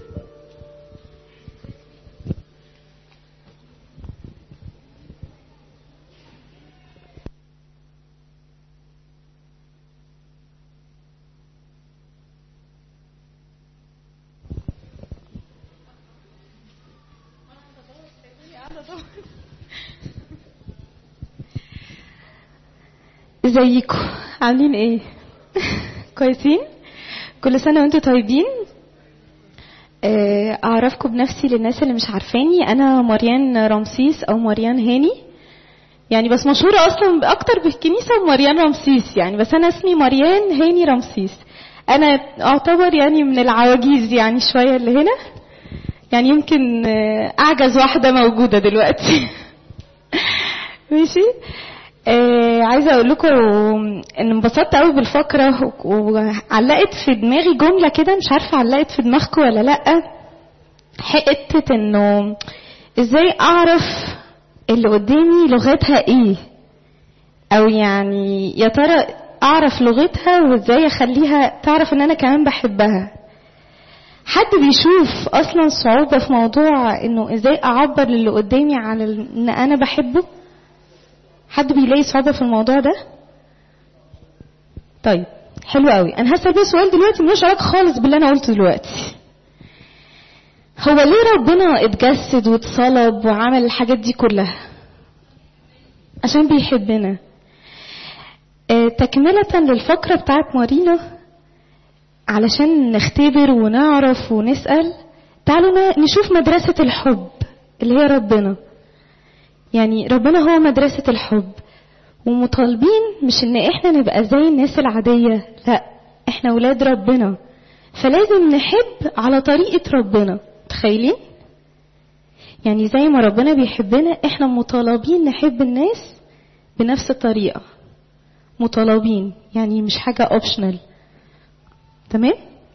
ازيكم عاملين ايه كويسين كل سنه وانتم طيبين آه، اعرفكم بنفسي للناس اللي مش عارفاني انا مريان رمسيس او مريان هاني يعني بس مشهوره اصلا اكتر بالكنيسه مريان رمسيس يعني بس انا اسمي مريان هاني رمسيس انا اعتبر يعني من العواجيز يعني شويه اللي هنا يعني يمكن آه، اعجز واحده موجوده دلوقتي ماشي آه عايزه اقول لكم ان انبسطت قوي بالفقره و- وعلقت في دماغي جمله كده مش عارفه علقت في دماغكم ولا لا حته انه ازاي اعرف اللي قدامي لغتها ايه او يعني يا ترى اعرف لغتها وازاي اخليها تعرف ان انا كمان بحبها حد بيشوف اصلا صعوبه في موضوع انه ازاي اعبر للي قدامي عن ال- ان انا بحبه حد بيلاقي صعوبة في الموضوع ده؟ طيب حلو قوي انا هسأل بقى سؤال دلوقتي ملوش علاقة خالص باللي انا قلته دلوقتي هو ليه ربنا اتجسد واتصلب وعمل الحاجات دي كلها عشان بيحبنا آه، تكملة للفقرة بتاعت مارينا علشان نختبر ونعرف ونسأل تعالوا ن- نشوف مدرسة الحب اللي هي ربنا يعني ربنا هو مدرسة الحب ومطالبين مش ان احنا نبقى زي الناس العادية لا احنا ولاد ربنا فلازم نحب على طريقة ربنا تخيلين يعني زي ما ربنا بيحبنا احنا مطالبين نحب الناس بنفس الطريقة مطالبين يعني مش حاجة اوبشنال تمام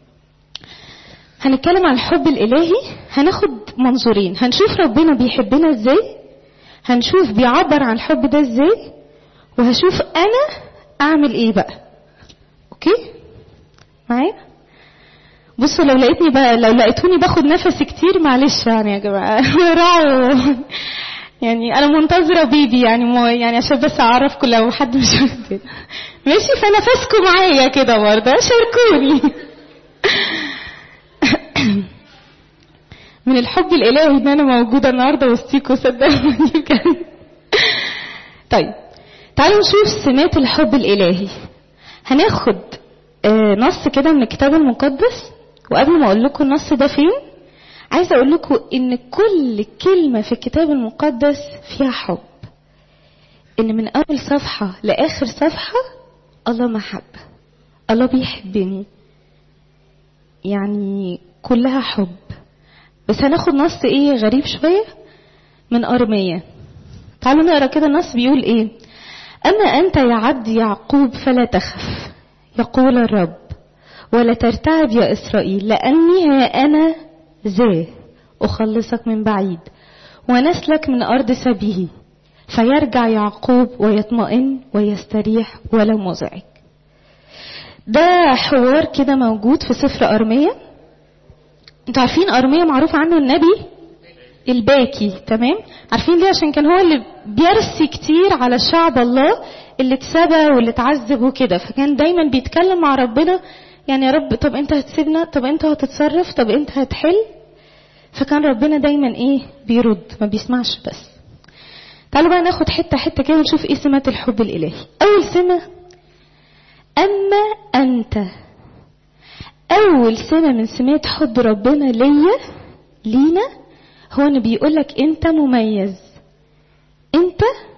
هنتكلم عن الحب الالهي هناخد منظورين هنشوف ربنا بيحبنا ازاي هنشوف بيعبر عن الحب ده ازاي وهشوف انا اعمل ايه بقى اوكي معايا بصوا لو لقيتني بقى لو لقيتوني باخد نفس كتير معلش يعني يا جماعه راعوا يعني انا منتظره بيبي يعني مو يعني عشان بس اعرفكم لو حد مش واخد ماشي فنفسكم معايا كده برضه شاركوني من الحب الالهي ان انا موجوده النهارده وسطيكوا صدقوني بجد طيب تعالوا نشوف سمات الحب الالهي هناخد آه، نص كده من الكتاب المقدس وقبل ما اقول لكم النص ده فين عايزه اقول لكم ان كل كلمه في الكتاب المقدس فيها حب ان من اول صفحه لاخر صفحه الله محبه الله بيحبني يعني كلها حب بس هناخد نص ايه غريب شويه من ارميه تعالوا نقرا كده النص بيقول ايه اما انت يا عبد يعقوب فلا تخف يقول الرب ولا ترتعب يا اسرائيل لاني ها انا ذا اخلصك من بعيد ونسلك من ارض سبيه فيرجع يعقوب ويطمئن ويستريح ولا مزعج ده حوار كده موجود في سفر ارميه انتوا عارفين ارميه معروف عنه النبي الباكي تمام عارفين ليه عشان كان هو اللي بيرسي كتير على شعب الله اللي اتسبى واللي اتعذب وكده فكان دايما بيتكلم مع ربنا يعني يا رب طب انت هتسيبنا طب انت هتتصرف طب انت هتحل فكان ربنا دايما ايه بيرد ما بيسمعش بس تعالوا بقى ناخد حته حته كده ونشوف ايه سمات الحب الالهي اول سمه اما انت اول سمه من سمات حب ربنا ليا لينا هو انه بيقول لك انت مميز انت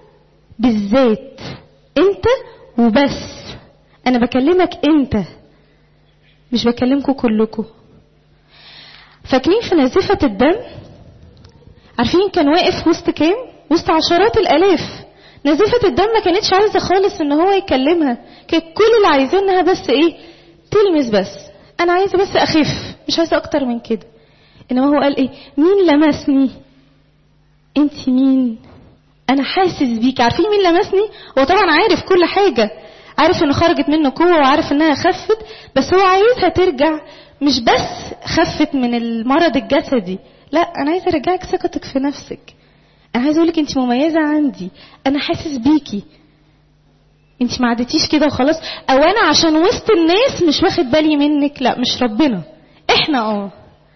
بالذات انت وبس انا بكلمك انت مش بكلمكم كلكم فاكرين في نزفة الدم عارفين كان واقف وسط كام وسط عشرات الالاف نزفة الدم ما كانتش عايزة خالص ان هو يكلمها كانت كل اللي عايزاه انها بس ايه تلمس بس انا عايزة بس اخف مش عايزة اكتر من كده انما هو قال ايه مين لمسني انت مين انا حاسس بيك عارفين مين لمسني هو طبعا عارف كل حاجة عارف انه خرجت منه قوة وعارف انها خفت بس هو عايزها ترجع مش بس خفت من المرض الجسدي لا انا عايزه ارجعك ثقتك في نفسك انا عايزه اقولك انت مميزه عندي انا حاسس بيكي انت ما عدتيش كده وخلاص او انا عشان وسط الناس مش واخد بالي منك لا مش ربنا احنا اه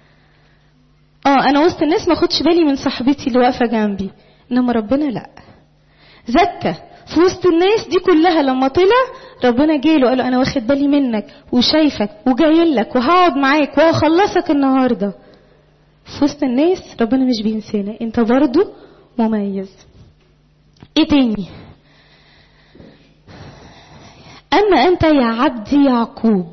اه انا وسط الناس ما اخدش بالي من صاحبتي اللي واقفه جنبي انما ربنا لا زكى في وسط الناس دي كلها لما طلع ربنا جاله وقال له انا واخد بالي منك وشايفك وجاي لك وهقعد معاك وهخلصك النهارده في وسط الناس ربنا مش بينسانا انت برضو مميز ايه تاني اما انت يا عبدي يعقوب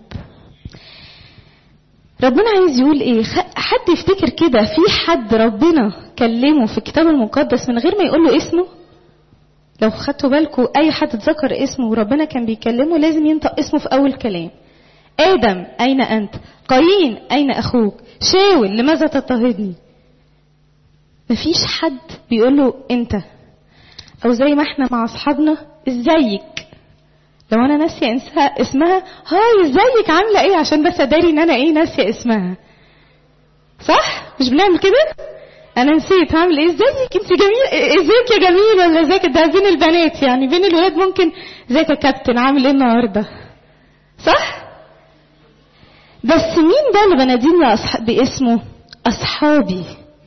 ربنا عايز يقول ايه حد يفتكر كده في حد ربنا كلمه في الكتاب المقدس من غير ما يقول له اسمه لو خدتوا بالكم اي حد اتذكر اسمه وربنا كان بيكلمه لازم ينطق اسمه في اول كلام ادم اين انت قايين اين اخوك شاول لماذا تضطهدني مفيش حد بيقول له انت او زي ما احنا مع اصحابنا ازيك لو انا ناسيه انسى اسمها هاي ازيك عامله ايه عشان بس اداري ان انا ايه ناسيه اسمها صح مش بنعمل كده انا نسيت هعمل ايه ازيك انت جميل ازيك يا جميل ولا ازيك ده بين البنات يعني بين الولاد ممكن ازيك يا كابتن عامل ايه النهارده صح بس مين ده اللي بناديني أصح... باسمه اصحابي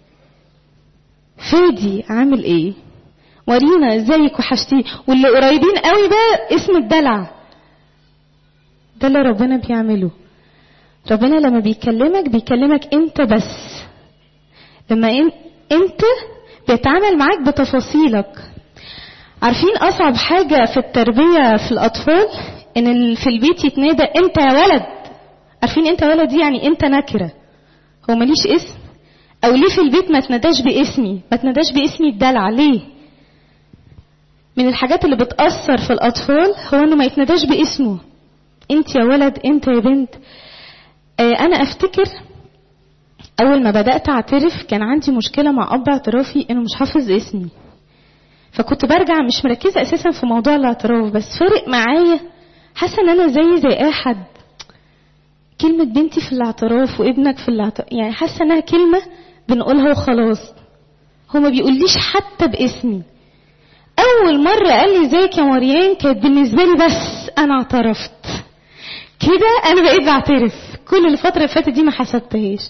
فادي عامل ايه ورينا ازيك وحشتيه واللي قريبين قوي بقى اسم الدلع ده اللي ربنا بيعمله ربنا لما بيكلمك بيكلمك انت بس لما انت بيتعامل معاك بتفاصيلك عارفين اصعب حاجة في التربية في الاطفال ان في البيت يتنادى انت يا ولد عارفين انت يا ولد دي يعني انت نكرة هو ماليش اسم او ليه في البيت ما تناداش باسمي ما تناداش باسمي الدلع ليه من الحاجات اللي بتأثر في الأطفال هو إنه ما يتناداش باسمه أنت يا ولد أنت يا بنت آه أنا أفتكر أول ما بدأت أعترف كان عندي مشكلة مع أب اعترافي إنه مش حافظ اسمي فكنت برجع مش مركزة أساسا في موضوع الاعتراف بس فارق معايا حاسة إن أنا زي زي أي حد كلمة بنتي في الاعتراف وابنك في الاعتراف يعني حاسة انها كلمة بنقولها وخلاص هو ما بيقوليش حتى باسمي اول مرة قال لي ازيك يا مريان كانت بالنسبة لي بس انا اعترفت كده انا بقيت بعترف كل الفترة اللي فاتت دي ما حسبتهاش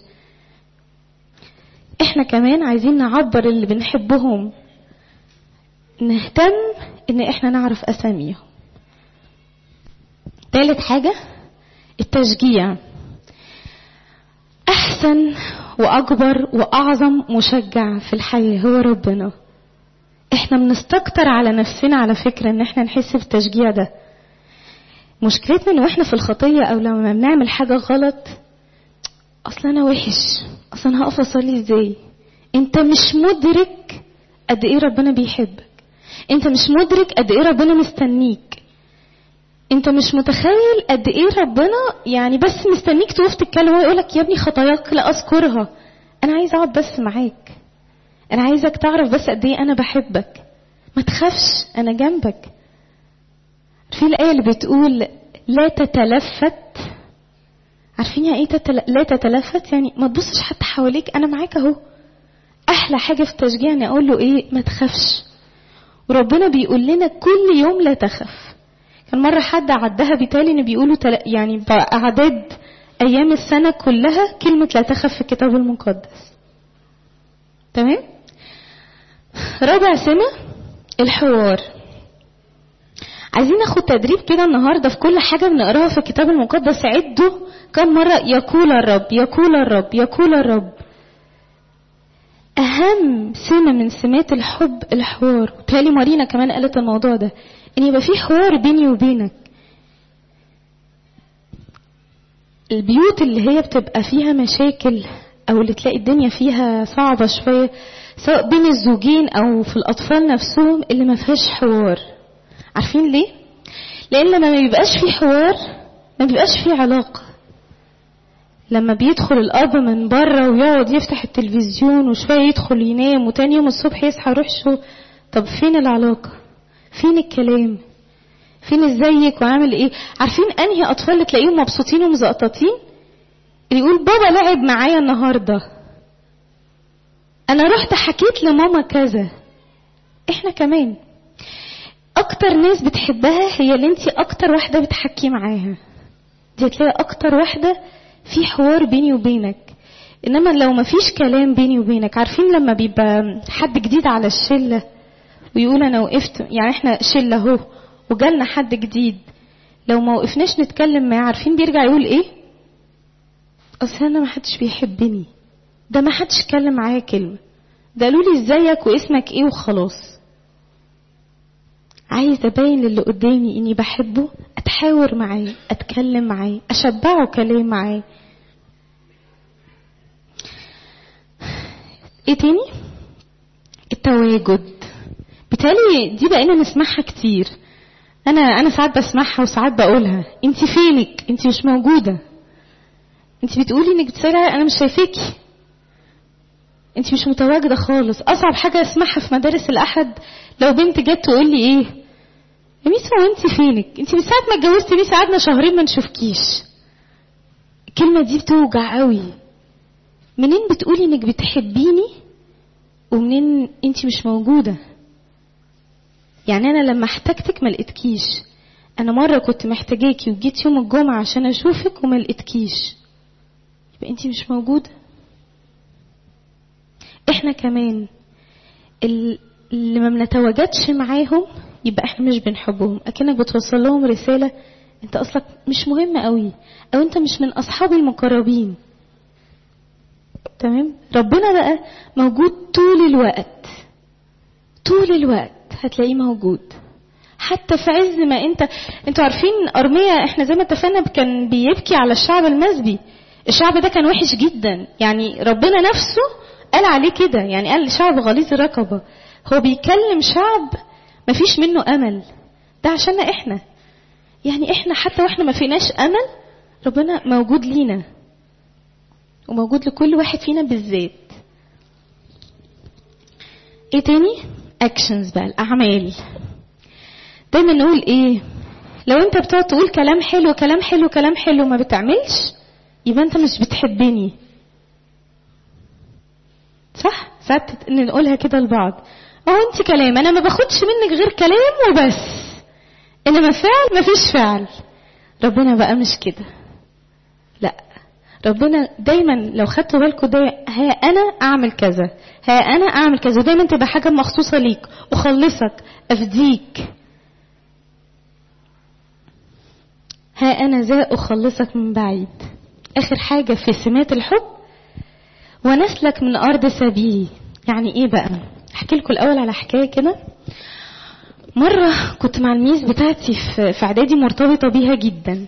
احنا كمان عايزين نعبر اللي بنحبهم نهتم ان احنا نعرف اساميهم تالت حاجة التشجيع احسن واكبر واعظم مشجع في الحياة هو ربنا احنا بنستكتر على نفسنا على فكرة ان احنا نحس بالتشجيع ده مشكلتنا ان واحنا في الخطية او لما بنعمل حاجة غلط اصل انا وحش اصل انا هقف اصلي ازاي انت مش مدرك قد ايه ربنا بيحبك انت مش مدرك قد ايه ربنا مستنيك انت مش متخيل قد ايه ربنا يعني بس مستنيك تقف تتكلم وهو يقولك يا ابني خطاياك لا اذكرها انا عايز اقعد بس معاك انا عايزك تعرف بس قد ايه انا بحبك ما تخافش انا جنبك في الايه اللي بتقول لا تتلفت عارفين يعني ايه تتل... لا تتلفت يعني ما تبصش حتى حواليك انا معاك اهو احلى حاجه في التشجيع اني اقول له ايه ما تخافش وربنا بيقول لنا كل يوم لا تخف كان مره حد عدها بيتالي ان بيقولوا تل... يعني باعداد ايام السنه كلها كلمه لا تخف في الكتاب المقدس تمام رابع سمه الحوار عايزين ناخد تدريب كده النهارده في كل حاجه بنقراها في الكتاب المقدس عدوا كم مره يقول الرب يقول الرب يقول الرب اهم سمه من سمات الحب الحوار وتالي مارينا كمان قالت الموضوع ده ان يبقى في حوار بيني وبينك البيوت اللي هي بتبقى فيها مشاكل او اللي تلاقي الدنيا فيها صعبه شويه سواء بين الزوجين او في الاطفال نفسهم اللي ما فيهاش حوار عارفين ليه لان لما ما بيبقاش في حوار ما بيبقاش في علاقه لما بيدخل الاب من بره ويقعد يفتح التلفزيون وشويه يدخل ينام وتاني يوم الصبح يصحى يروح شو طب فين العلاقه فين الكلام فين ازيك وعامل ايه عارفين انهي اطفال اللي تلاقيهم مبسوطين ومزقططين اللي يقول بابا لعب معايا النهارده انا رحت حكيت لماما كذا احنا كمان اكتر ناس بتحبها هي اللي انت اكتر واحده بتحكي معاها دي هتلاقي اكتر واحده في حوار بيني وبينك انما لو ما فيش كلام بيني وبينك عارفين لما بيبقى حد جديد على الشله ويقول انا وقفت يعني احنا شله اهو وجالنا حد جديد لو ما وقفناش نتكلم معاه عارفين بيرجع يقول ايه اصل انا ما حدش بيحبني ده ما حدش اتكلم معايا كلمه ده قالوا لي ازيك واسمك ايه وخلاص عايز ابين للي قدامي اني بحبه اتحاور معاه اتكلم معاه اشبعه كلام معاه ايه تاني التواجد بالتالي دي بقينا نسمعها كتير انا انا ساعات بسمعها وساعات بقولها انت فينك انت مش موجوده انت بتقولي انك بتسالي انا مش شايفاكي انت مش متواجده خالص اصعب حاجه اسمعها في مدارس الاحد لو بنت جت تقول لي ايه يا ميس هو انت فينك انت من ساعه ما اتجوزتي ليه قعدنا شهرين ما نشوفكيش الكلمه دي بتوجع قوي منين بتقولي انك بتحبيني ومنين انت مش موجوده يعني انا لما احتجتك ما لقيتكيش انا مره كنت محتاجاكي وجيت يوم الجمعه عشان اشوفك وما لقيتكيش يبقى انت مش موجوده احنا كمان اللي ما بنتواجدش معاهم يبقى احنا مش بنحبهم اكنك بتوصل لهم رساله انت اصلك مش مهم قوي او انت مش من اصحابي المقربين تمام ربنا بقى موجود طول الوقت طول الوقت هتلاقيه موجود حتى في عز ما انت انتوا عارفين ارميا احنا زي ما اتفقنا كان بيبكي على الشعب المسبي الشعب ده كان وحش جدا يعني ربنا نفسه قال عليه كده يعني قال شعب غليظ الرقبه هو بيكلم شعب ما فيش منه امل ده عشاننا احنا يعني احنا حتى واحنا ما فيناش امل ربنا موجود لينا وموجود لكل واحد فينا بالذات ايه تاني اكشنز بقى الاعمال دايما نقول ايه لو انت بتقعد تقول كلام حلو كلام حلو كلام حلو ما بتعملش يبقى انت مش بتحبني صح ساعات تت- نقولها كده لبعض اهو انت كلام انا ما باخدش منك غير كلام وبس انما فعل مفيش فعل ربنا بقى مش كده لا ربنا دايما لو خدتوا بالكم ده ها انا اعمل كذا ها انا اعمل كذا ودايما تبقى حاجه مخصوصه ليك اخلصك افديك ها انا ذا اخلصك من بعيد اخر حاجه في سمات الحب ونسلك من ارض سبي يعني ايه بقى احكي لكم الاول على حكايه كده مره كنت مع الميس بتاعتي في في اعدادي مرتبطه بيها جدا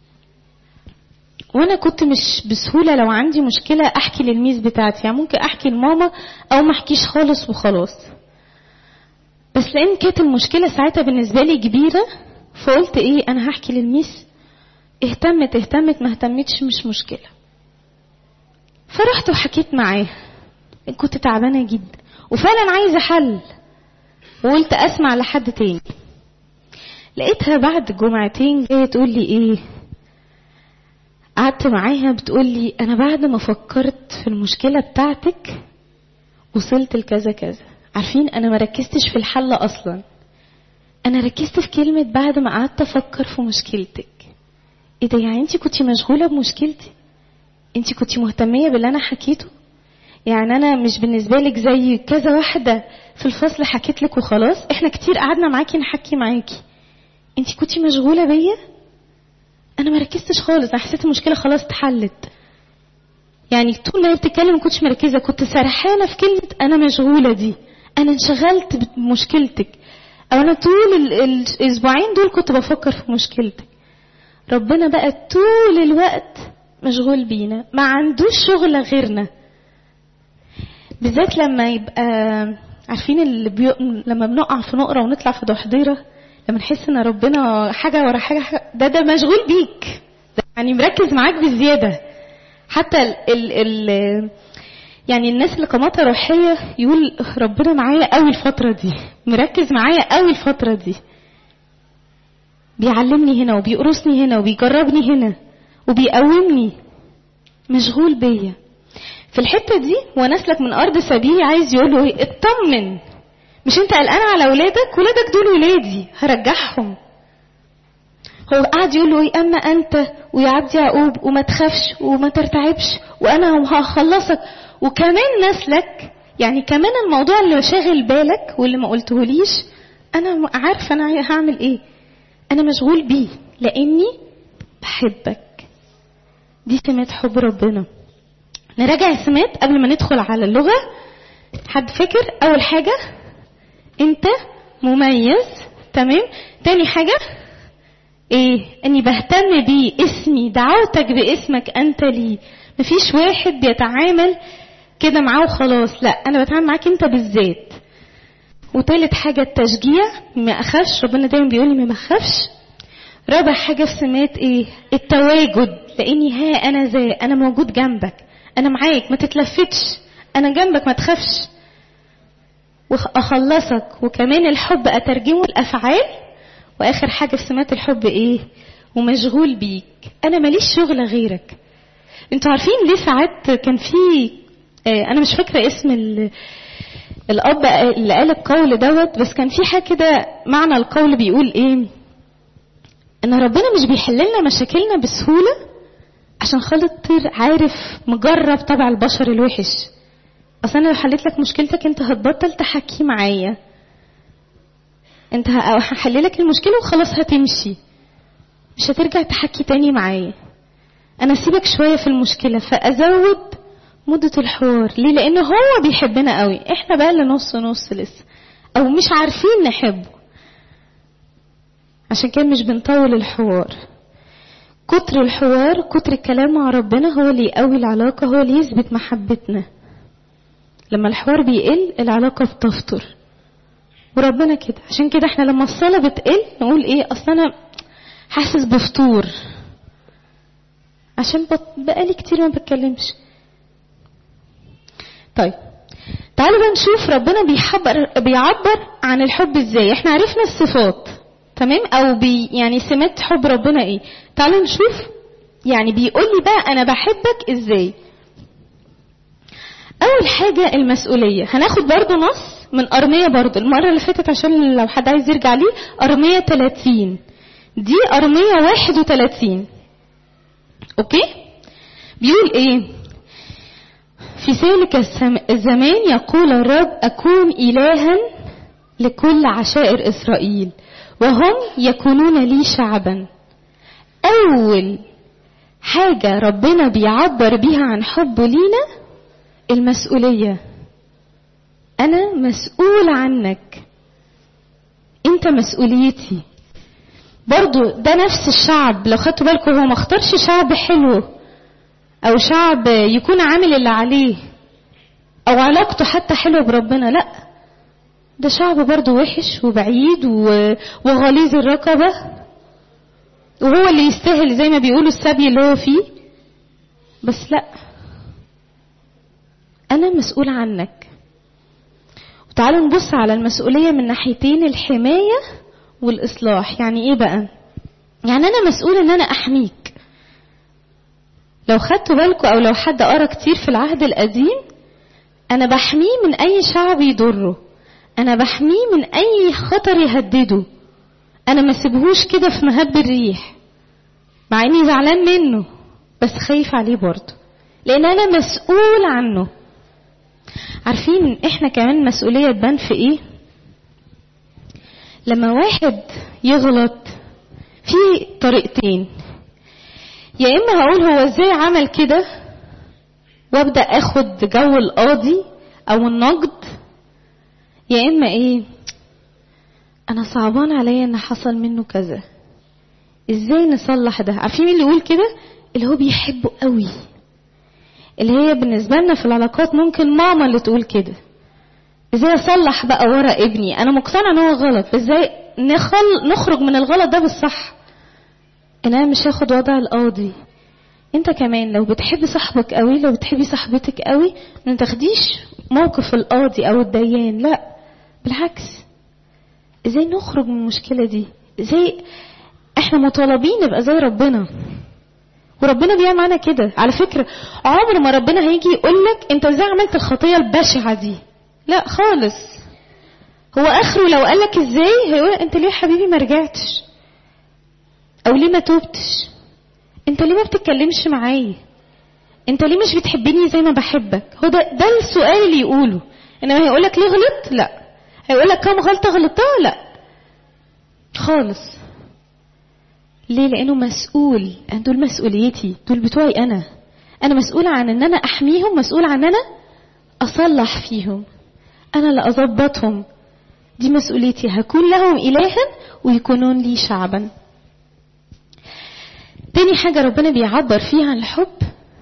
وانا كنت مش بسهوله لو عندي مشكله احكي للميس بتاعتي يعني ممكن احكي لماما او ما احكيش خالص وخلاص بس لان كانت المشكله ساعتها بالنسبه لي كبيره فقلت ايه انا هحكي للميس اهتمت اهتمت ما اهتمتش مش مشكله فرحت وحكيت معاه كنت تعبانه جدا وفعلا عايزه حل وقلت اسمع لحد تاني لقيتها بعد جمعتين جايه تقول لي ايه قعدت معاها بتقول لي انا بعد ما فكرت في المشكله بتاعتك وصلت لكذا كذا عارفين انا ما ركزتش في الحل اصلا انا ركزت في كلمه بعد ما قعدت افكر في مشكلتك ايه ده يعني انت كنتي مشغوله بمشكلتي انت كنتي مهتميه باللي انا حكيته يعني انا مش بالنسبه لك زي كذا واحده في الفصل حكيت لك وخلاص احنا كتير قعدنا معاكي نحكي معاكي انت كنتي مشغوله بيا انا ما ركزتش خالص انا حسيت المشكله خلاص اتحلت يعني طول ما هي بتتكلم ما كنتش مركزه كنت سرحانه في كلمه انا مشغوله دي انا انشغلت بمشكلتك او انا طول ال- ال- الاسبوعين دول كنت بفكر في مشكلتك ربنا بقى طول الوقت مشغول بينا ما عندوش شغل غيرنا بالذات لما يبقى عارفين اللي بيو... لما بنقع في نقرة ونطلع في ضحضيرة لما نحس ان ربنا حاجة ورا حاجة, حاجة ده ده مشغول بيك ده يعني مركز معاك بزيادة حتى ال... ال... ال... يعني الناس اللي قاماتها روحية يقول ربنا معايا قوي الفترة دي مركز معايا قوي الفترة دي بيعلمني هنا وبيقرصني هنا وبيجربني هنا وبيقومني مشغول بيا في الحته دي ونسلك من ارض سبيلي عايز يقول له ايه اطمن مش انت قلقان على اولادك ولادك دول ولادي هرجعهم هو قاعد يقول له ايه اما انت ويا عبد يعقوب وما تخافش وما ترتعبش وانا هخلصك وكمان نسلك يعني كمان الموضوع اللي شاغل بالك واللي ما قلتهوليش انا عارفه انا هعمل ايه انا مشغول بيه لاني بحبك دي سمات حب ربنا نراجع السمات قبل ما ندخل على اللغة حد فكر أول حاجة أنت مميز تمام تاني حاجة إيه إني بهتم بيه اسمي دعوتك باسمك أنت لي مفيش واحد بيتعامل كده معاه وخلاص لا أنا بتعامل معاك أنت بالذات وتالت حاجة التشجيع ما أخافش ربنا دايما بيقول لي ما أخافش رابع حاجة في سمات إيه التواجد لأني ها أنا ذا أنا موجود جنبك انا معاك ما تتلفتش انا جنبك ما تخافش واخلصك وكمان الحب اترجمه الافعال واخر حاجه في سمات الحب ايه ومشغول بيك انا ماليش شغل غيرك انتوا عارفين ليه ساعات كان في آه انا مش فاكره اسم ال... الاب اللي قال القول دوت بس كان في حاجه كده معنى القول بيقول ايه ان ربنا مش بيحل لنا مشاكلنا بسهوله عشان خاطر عارف مجرب طبع البشر الوحش اصل انا لو حليت لك مشكلتك انت هتبطل تحكي معايا انت هحل لك المشكله وخلاص هتمشي مش هترجع تحكي تاني معايا انا اسيبك شويه في المشكله فازود مدة الحوار ليه لان هو بيحبنا قوي احنا بقى اللي نص نص لسه او مش عارفين نحبه عشان كده مش بنطول الحوار كتر الحوار كتر الكلام مع ربنا هو اللي يقوي العلاقة هو اللي يثبت محبتنا لما الحوار بيقل العلاقة بتفطر وربنا كده عشان كده احنا لما الصلاة بتقل نقول ايه اصل انا حاسس بفطور عشان بقالي كتير ما بتكلمش طيب تعالوا بقى نشوف ربنا بيحبر بيعبر عن الحب ازاي احنا عرفنا الصفات تمام او بي يعني سمات حب ربنا ايه تعالوا نشوف يعني بيقول لي بقى انا بحبك ازاي اول حاجة المسؤولية هناخد برضو نص من ارمية برضو المرة اللي فاتت عشان لو حد عايز يرجع ليه ارمية 30 دي ارمية 31 اوكي بيقول ايه في ذلك السم- الزمان يقول الرب اكون الها لكل عشائر اسرائيل وهم يكونون لي شعبا اول حاجة ربنا بيعبر بيها عن حبه لينا المسؤولية أنا مسؤول عنك أنت مسؤوليتي برضو ده نفس الشعب لو خدتوا بالكم هو ما اختارش شعب حلو أو شعب يكون عامل اللي عليه أو علاقته حتى حلوة بربنا لأ ده شعب برضو وحش وبعيد و- وغليظ الرقبة وهو اللي يستاهل زي ما بيقولوا السبي اللي هو فيه بس لا انا مسؤول عنك وتعالوا نبص على المسؤولية من ناحيتين الحماية والإصلاح يعني إيه بقى يعني أنا مسؤول إن أنا أحميك لو خدتوا بالكم أو لو حد قرأ كتير في العهد القديم أنا بحميه من أي شعب يضره أنا بحميه من أي خطر يهدده أنا ما سيبهوش كده في مهب الريح مع إني زعلان منه بس خايف عليه برضه لأن أنا مسؤول عنه عارفين احنا كمان مسؤولية تبان في ايه لما واحد يغلط في طريقتين يا اما هقول هو ازاي عمل كده وابدا اخد جو القاضي او النقد يا اما ايه انا صعبان عليا ان حصل منه كذا ازاي نصلح ده عارفين مين اللي يقول كده اللي هو بيحبه قوي اللي هي بالنسبة لنا في العلاقات ممكن ماما اللي تقول كده ازاي اصلح بقى ورا ابني انا مقتنعه ان هو غلط ازاي نخل نخرج من الغلط ده بالصح ان انا مش هاخد وضع القاضي انت كمان لو بتحب صاحبك قوي لو بتحبي صاحبتك قوي ما تاخديش موقف القاضي او الديان لا بالعكس ازاي نخرج من المشكله دي ازاي احنا مطالبين نبقى زي ربنا وربنا بيعمل معانا كده على فكرة عمر ما ربنا هيجي يقولك انت ازاي عملت الخطية البشعة دي لا خالص هو اخره لو قالك ازاي هيقول انت ليه يا حبيبي ما رجعتش او ليه ما توبتش انت ليه ما بتتكلمش معايا انت ليه مش بتحبني زي ما بحبك هو ده ده السؤال اللي يقوله انما هيقولك ليه غلطت لا هيقولك كم غلطة غلطتها لا خالص ليه لانه مسؤول أنا دول مسؤوليتي دول بتوعي انا انا مسؤولة عن ان انا احميهم مسؤولة عن ان انا اصلح فيهم انا اللي اظبطهم دي مسؤوليتي هكون لهم الها ويكونون لي شعبا تاني حاجة ربنا بيعبر فيها عن الحب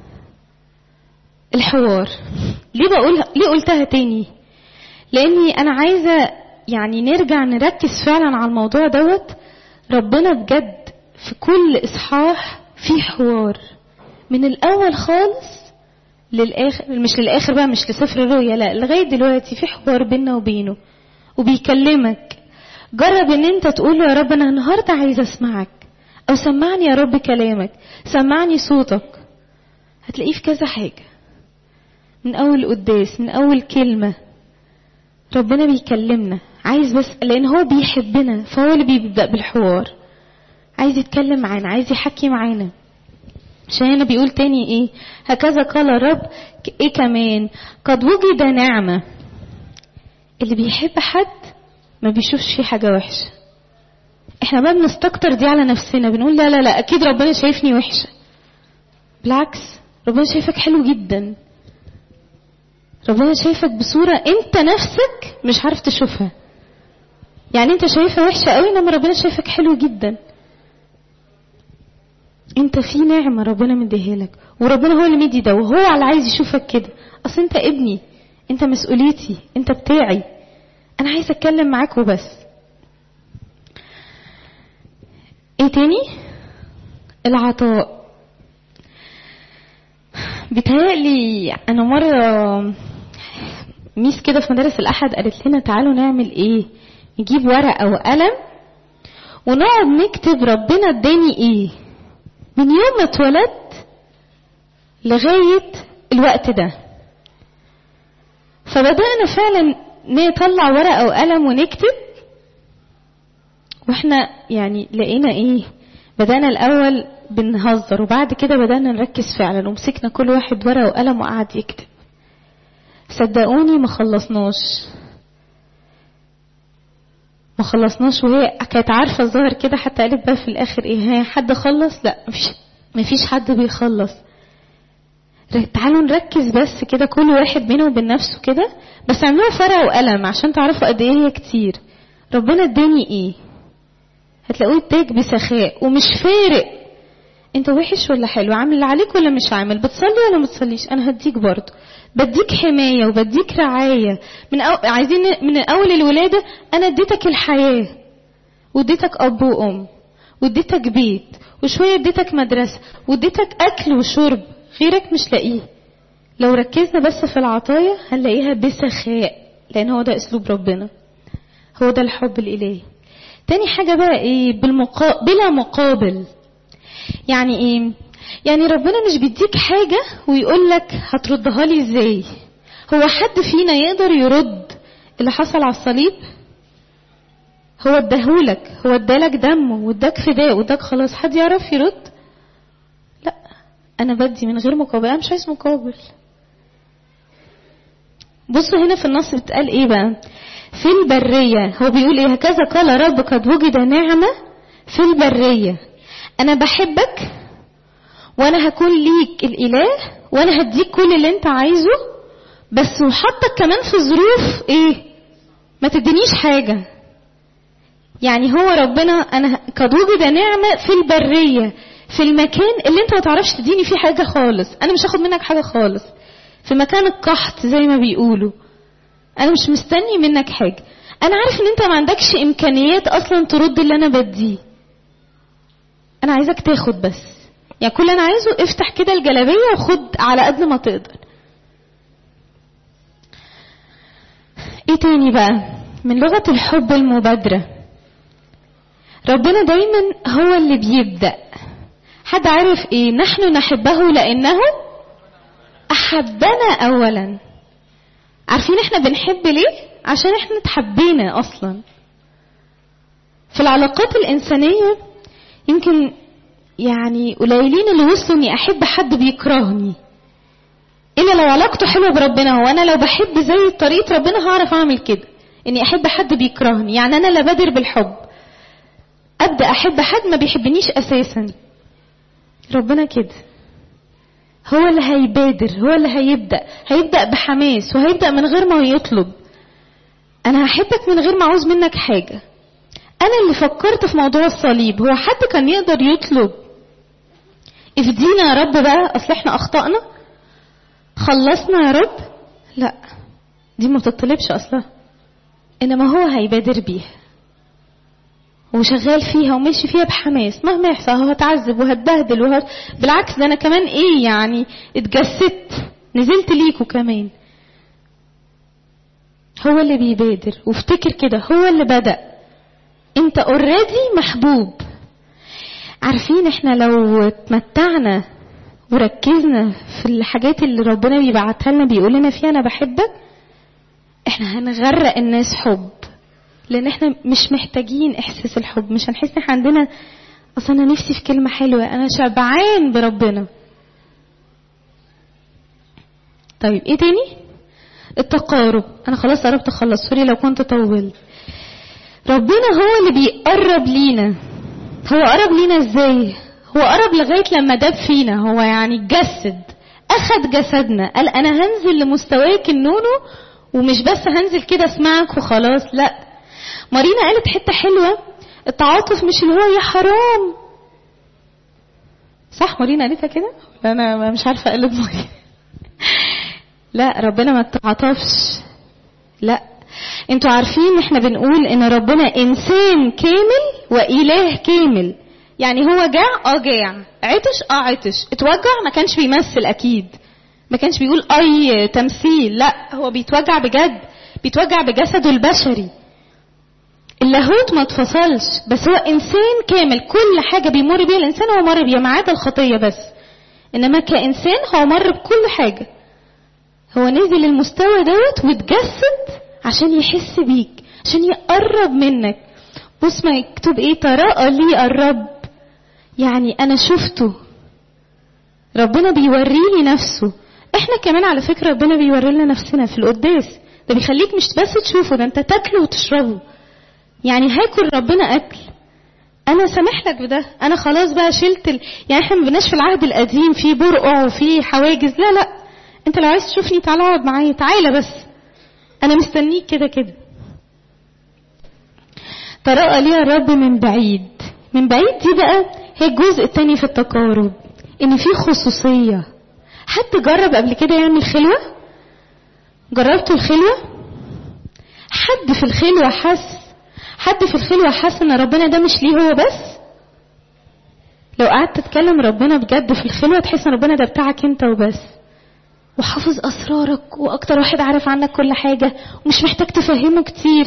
الحوار ليه بقول ليه قلتها تاني لاني انا عايزة يعني نرجع نركز فعلا على الموضوع دوت ربنا بجد في كل اصحاح في حوار من الاول خالص للاخر مش للاخر بقى مش لسفر الرؤيا لا لغايه دلوقتي في حوار بيننا وبينه وبيكلمك جرب ان انت تقول له يا رب انا النهارده عايز اسمعك او سمعني يا رب كلامك سمعني صوتك هتلاقيه في كذا حاجه من اول قداس من اول كلمه ربنا بيكلمنا عايز بس لان هو بيحبنا فهو اللي بيبدا بالحوار عايز يتكلم معانا عايز يحكي معانا عشان هنا بيقول تاني ايه هكذا قال الرب ايه كمان قد وجد نعمة اللي بيحب حد ما بيشوفش فيه حاجة وحشة احنا بقى بنستكتر دي على نفسنا بنقول لا لا لا اكيد ربنا شايفني وحشة بالعكس ربنا شايفك حلو جدا ربنا شايفك بصورة انت نفسك مش عارف تشوفها يعني انت شايفها وحشة قوي انما ربنا شايفك حلو جدا انت في نعمة ربنا مديها لك وربنا هو اللي مدي ده وهو اللي عايز يشوفك كده اصل انت ابني انت مسؤوليتي انت بتاعي انا عايز اتكلم معاك وبس ايه تاني العطاء بيتهيألي انا مرة ميس كده في مدارس الاحد قالت لنا تعالوا نعمل ايه نجيب ورقة وقلم ونقعد نكتب ربنا اداني ايه من يوم ما اتولدت لغاية الوقت ده فبدأنا فعلا نطلع ورقة وقلم ونكتب واحنا يعني لقينا ايه بدأنا الأول بنهزر وبعد كده بدأنا نركز فعلا ومسكنا كل واحد ورقة وقلم وقعد يكتب صدقوني ما خلصناش ما خلصناش وهي كانت عارفة الظاهر كده حتى قالت بقى في الآخر ايه ها حد خلص لا مفيش مفيش حد بيخلص تعالوا نركز بس كده كل واحد بينه وبين نفسه كده بس اعملوها فرق وقلم عشان تعرفوا قد ايه هي كتير ربنا اداني ايه هتلاقوه اداك بسخاء ومش فارق انت وحش ولا حلو عامل اللي عليك ولا مش عامل بتصلي ولا ما بتصليش انا هديك برضه بديك حمايه وبديك رعايه من أو... عايزين من اول الولاده انا اديتك الحياه واديتك اب وام واديتك بيت وشويه اديتك مدرسه واديتك اكل وشرب غيرك مش لاقيه لو ركزنا بس في العطايا هنلاقيها بسخاء لان هو ده اسلوب ربنا هو ده الحب الالهي تاني حاجه بقى ايه بالمقا... بلا مقابل يعني ايه يعني ربنا مش بيديك حاجة ويقول لك هتردها لي ازاي هو حد فينا يقدر يرد اللي حصل على الصليب هو اداهولك هو ادالك دمه واداك فداء واداك خلاص حد يعرف يرد لا انا بدي من غير مقابل انا مش عايز مقابل بصوا هنا في النص بتقال ايه بقى في البرية هو بيقول ايه هكذا قال رب قد وجد نعمة في البرية انا بحبك وانا هكون ليك الاله وانا هديك كل اللي انت عايزه بس وحطك كمان في ظروف ايه ما تدينيش حاجه يعني هو ربنا انا قد وجد نعمه في البريه في المكان اللي انت ما تعرفش تديني فيه حاجه خالص انا مش هاخد منك حاجه خالص في مكان القحط زي ما بيقولوا انا مش مستني منك حاجه انا عارف ان انت ما عندكش امكانيات اصلا ترد اللي انا بديه انا عايزك تاخد بس يعني كل اللي انا عايزه افتح كده الجلابيه وخد على قد ما تقدر ايه تاني بقى من لغه الحب المبادره ربنا دايما هو اللي بيبدا حد عارف ايه نحن نحبه لانه احبنا اولا عارفين احنا بنحب ليه عشان احنا اتحبينا اصلا في العلاقات الانسانيه يمكن يعني قليلين اللي وصلوا اني احب حد بيكرهني الا لو علاقته حلوه بربنا هو انا لو بحب زي طريقه ربنا هعرف اعمل كده اني احب حد بيكرهني يعني انا لا بادر بالحب ابدا احب حد ما بيحبنيش اساسا ربنا كده هو اللي هيبادر هو اللي هيبدا هيبدا بحماس وهيبدا من غير ما يطلب انا هحبك من غير ما اعوز منك حاجه انا اللي فكرت في موضوع الصليب هو حد كان يقدر يطلب افدينا يا رب بقى اصل احنا اخطأنا خلصنا يا رب لا دي ما بتطلبش اصلا انما هو هيبادر بيها وشغال فيها وماشي فيها بحماس مهما يحصل هتعذب وهتبهدل وهت... بالعكس ده انا كمان ايه يعني اتجسدت نزلت ليكوا كمان هو اللي بيبادر وافتكر كده هو اللي بدأ انت اوريدي محبوب عارفين احنا لو اتمتعنا وركزنا في الحاجات اللي ربنا بيبعتها لنا بيقول لنا فيها انا بحبك احنا هنغرق الناس حب لان احنا مش محتاجين احساس الحب مش هنحس ان احنا عندنا اصل انا نفسي في كلمه حلوه انا شبعان بربنا طيب ايه تاني التقارب انا خلاص قربت اخلص سوري لو كنت طولت ربنا هو اللي بيقرب لينا هو قرب لينا ازاي هو قرب لغايه لما داب فينا هو يعني اتجسد اخد جسدنا قال انا هنزل لمستواك النونو ومش بس هنزل كده اسمعك وخلاص لا مارينا قالت حته حلوه التعاطف مش اللي هو يا حرام صح مارينا قالتها كده انا مش عارفه اقلد مارينا لا ربنا ما تعاطفش لا انتوا عارفين احنا بنقول ان ربنا انسان كامل واله كامل يعني هو جاع اه جاع عطش اه عطش اتوجع ما كانش بيمثل اكيد ما كانش بيقول اي تمثيل لا هو بيتوجع بجد بيتوجع بجسده البشري اللاهوت ما اتفصلش بس هو انسان كامل كل حاجه بيمر بيها الانسان هو مر بيها ما عدا الخطيه بس انما كانسان هو مر بكل حاجه هو نزل المستوى دوت واتجسد عشان يحس بيك عشان يقرب منك بص ما يكتب ايه تراءى لي الرب يعني انا شفته ربنا بيوريني نفسه احنا كمان على فكره ربنا بيوري لنا نفسنا في القداس ده بيخليك مش بس تشوفه ده انت تاكله وتشربه يعني هاكل ربنا اكل انا سامح لك بده انا خلاص بقى شلت ال... يعني احنا ما بناش في العهد القديم في برقع وفي حواجز لا لا انت لو عايز تشوفني تعالى اقعد معايا تعالى بس انا مستنيك كده كده تراءى لي الرب من بعيد من بعيد دي بقى هي الجزء التاني في التقارب ان في خصوصيه حد جرب قبل كده يعمل خلوه جربتوا الخلوه حد في الخلوه حس حد في الخلوه حس ان ربنا ده مش ليه هو بس لو قعدت تتكلم ربنا بجد في الخلوه تحس ان ربنا ده بتاعك انت وبس وحافظ اسرارك واكتر واحد عارف عنك كل حاجه ومش محتاج تفهمه كتير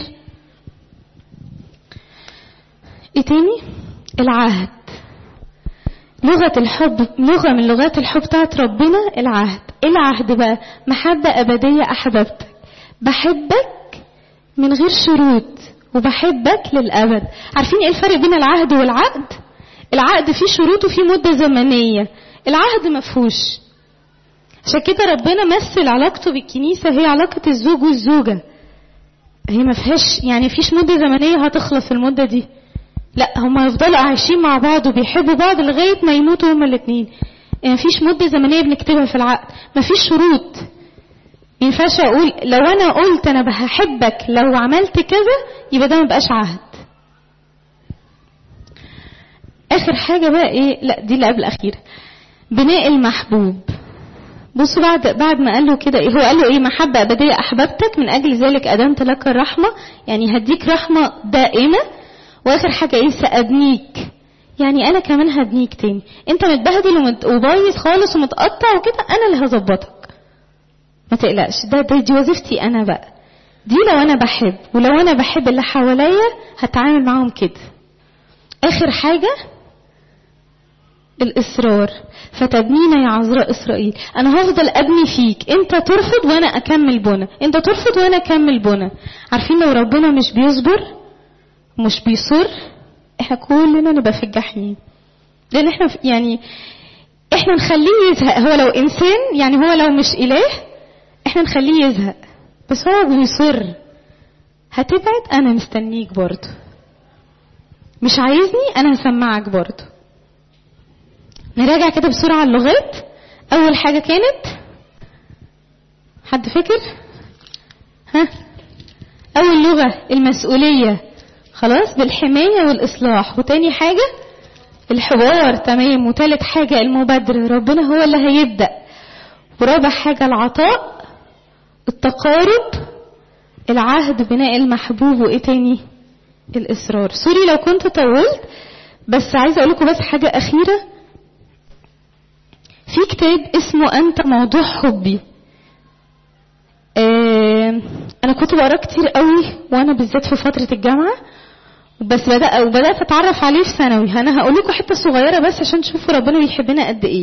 ايه تاني العهد لغة الحب لغة من لغات الحب بتاعت ربنا العهد ايه العهد بقى محبة أبدية أحببتك بحبك من غير شروط وبحبك للأبد عارفين ايه الفرق بين العهد والعقد العقد فيه شروط وفيه مدة زمنية العهد مفهوش عشان كده ربنا مثل علاقته بالكنيسة هي علاقة الزوج والزوجة هي ما فيهاش يعني فيش مدة زمنية هتخلص في المدة دي لا هما يفضلوا عايشين مع بعض وبيحبوا بعض لغاية ما يموتوا هما الاتنين يعني مفيش مدة زمنية بنكتبها في العقد مفيش شروط ما ينفعش اقول لو انا قلت انا بحبك لو عملت كذا يبقى ده مبقاش عهد اخر حاجة بقى ايه لا دي اللي قبل الاخيرة بناء المحبوب بصوا بعد بعد ما قال له كده ايه هو قال له ايه محبة أبدية أحببتك من أجل ذلك أدمت لك الرحمة يعني هديك رحمة دائمة واخر حاجه ايه سابنيك يعني انا كمان هبنيك تاني انت متبهدل ومت... وبايظ خالص ومتقطع وكده انا اللي هظبطك ما تقلقش ده, ده دي وظيفتي انا بقى دي لو انا بحب ولو انا بحب اللي حواليا هتعامل معاهم كده اخر حاجه الاصرار فتبنينا يا عذراء اسرائيل انا هفضل ابني فيك انت ترفض وانا اكمل بنا انت ترفض وانا اكمل بنا عارفين لو ربنا مش بيصبر مش بيصر احنا كلنا نبقى في الجحيم لان احنا يعني احنا نخليه يزهق هو لو انسان يعني هو لو مش اله احنا نخليه يزهق بس هو بيصر هتبعد انا مستنيك برضه مش عايزني انا هسمعك برضه نراجع كده بسرعه اللغات اول حاجه كانت حد فكر ها اول لغه المسؤوليه خلاص بالحماية والإصلاح وتاني حاجة الحوار تمام وتالت حاجة المبادرة ربنا هو اللي هيبدأ ورابع حاجة العطاء التقارب العهد بناء المحبوب وإيه تاني الإصرار سوري لو كنت طولت بس عايزة أقول لكم بس حاجة أخيرة في كتاب اسمه أنت موضوع حبي آه أنا كنت بقراه كتير قوي وأنا بالذات في فترة الجامعة بس بدأ وبدأت أتعرف عليه في ثانوي أنا هقول لكم حتة صغيرة بس عشان تشوفوا ربنا بيحبنا قد إيه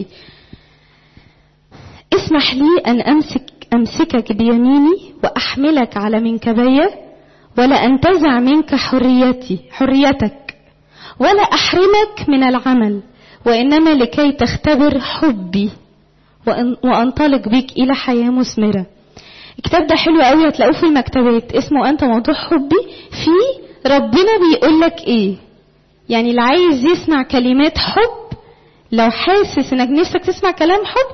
اسمح لي أن أمسك أمسكك بيميني وأحملك على منكبي ولا أنتزع منك حريتي حريتك ولا أحرمك من العمل وإنما لكي تختبر حبي وأنطلق بك إلى حياة مثمرة الكتاب ده حلو قوي هتلاقوه في المكتبات اسمه أنت موضوع حبي فيه ربنا بيقول لك ايه يعني اللي عايز يسمع كلمات حب لو حاسس انك نفسك تسمع كلام حب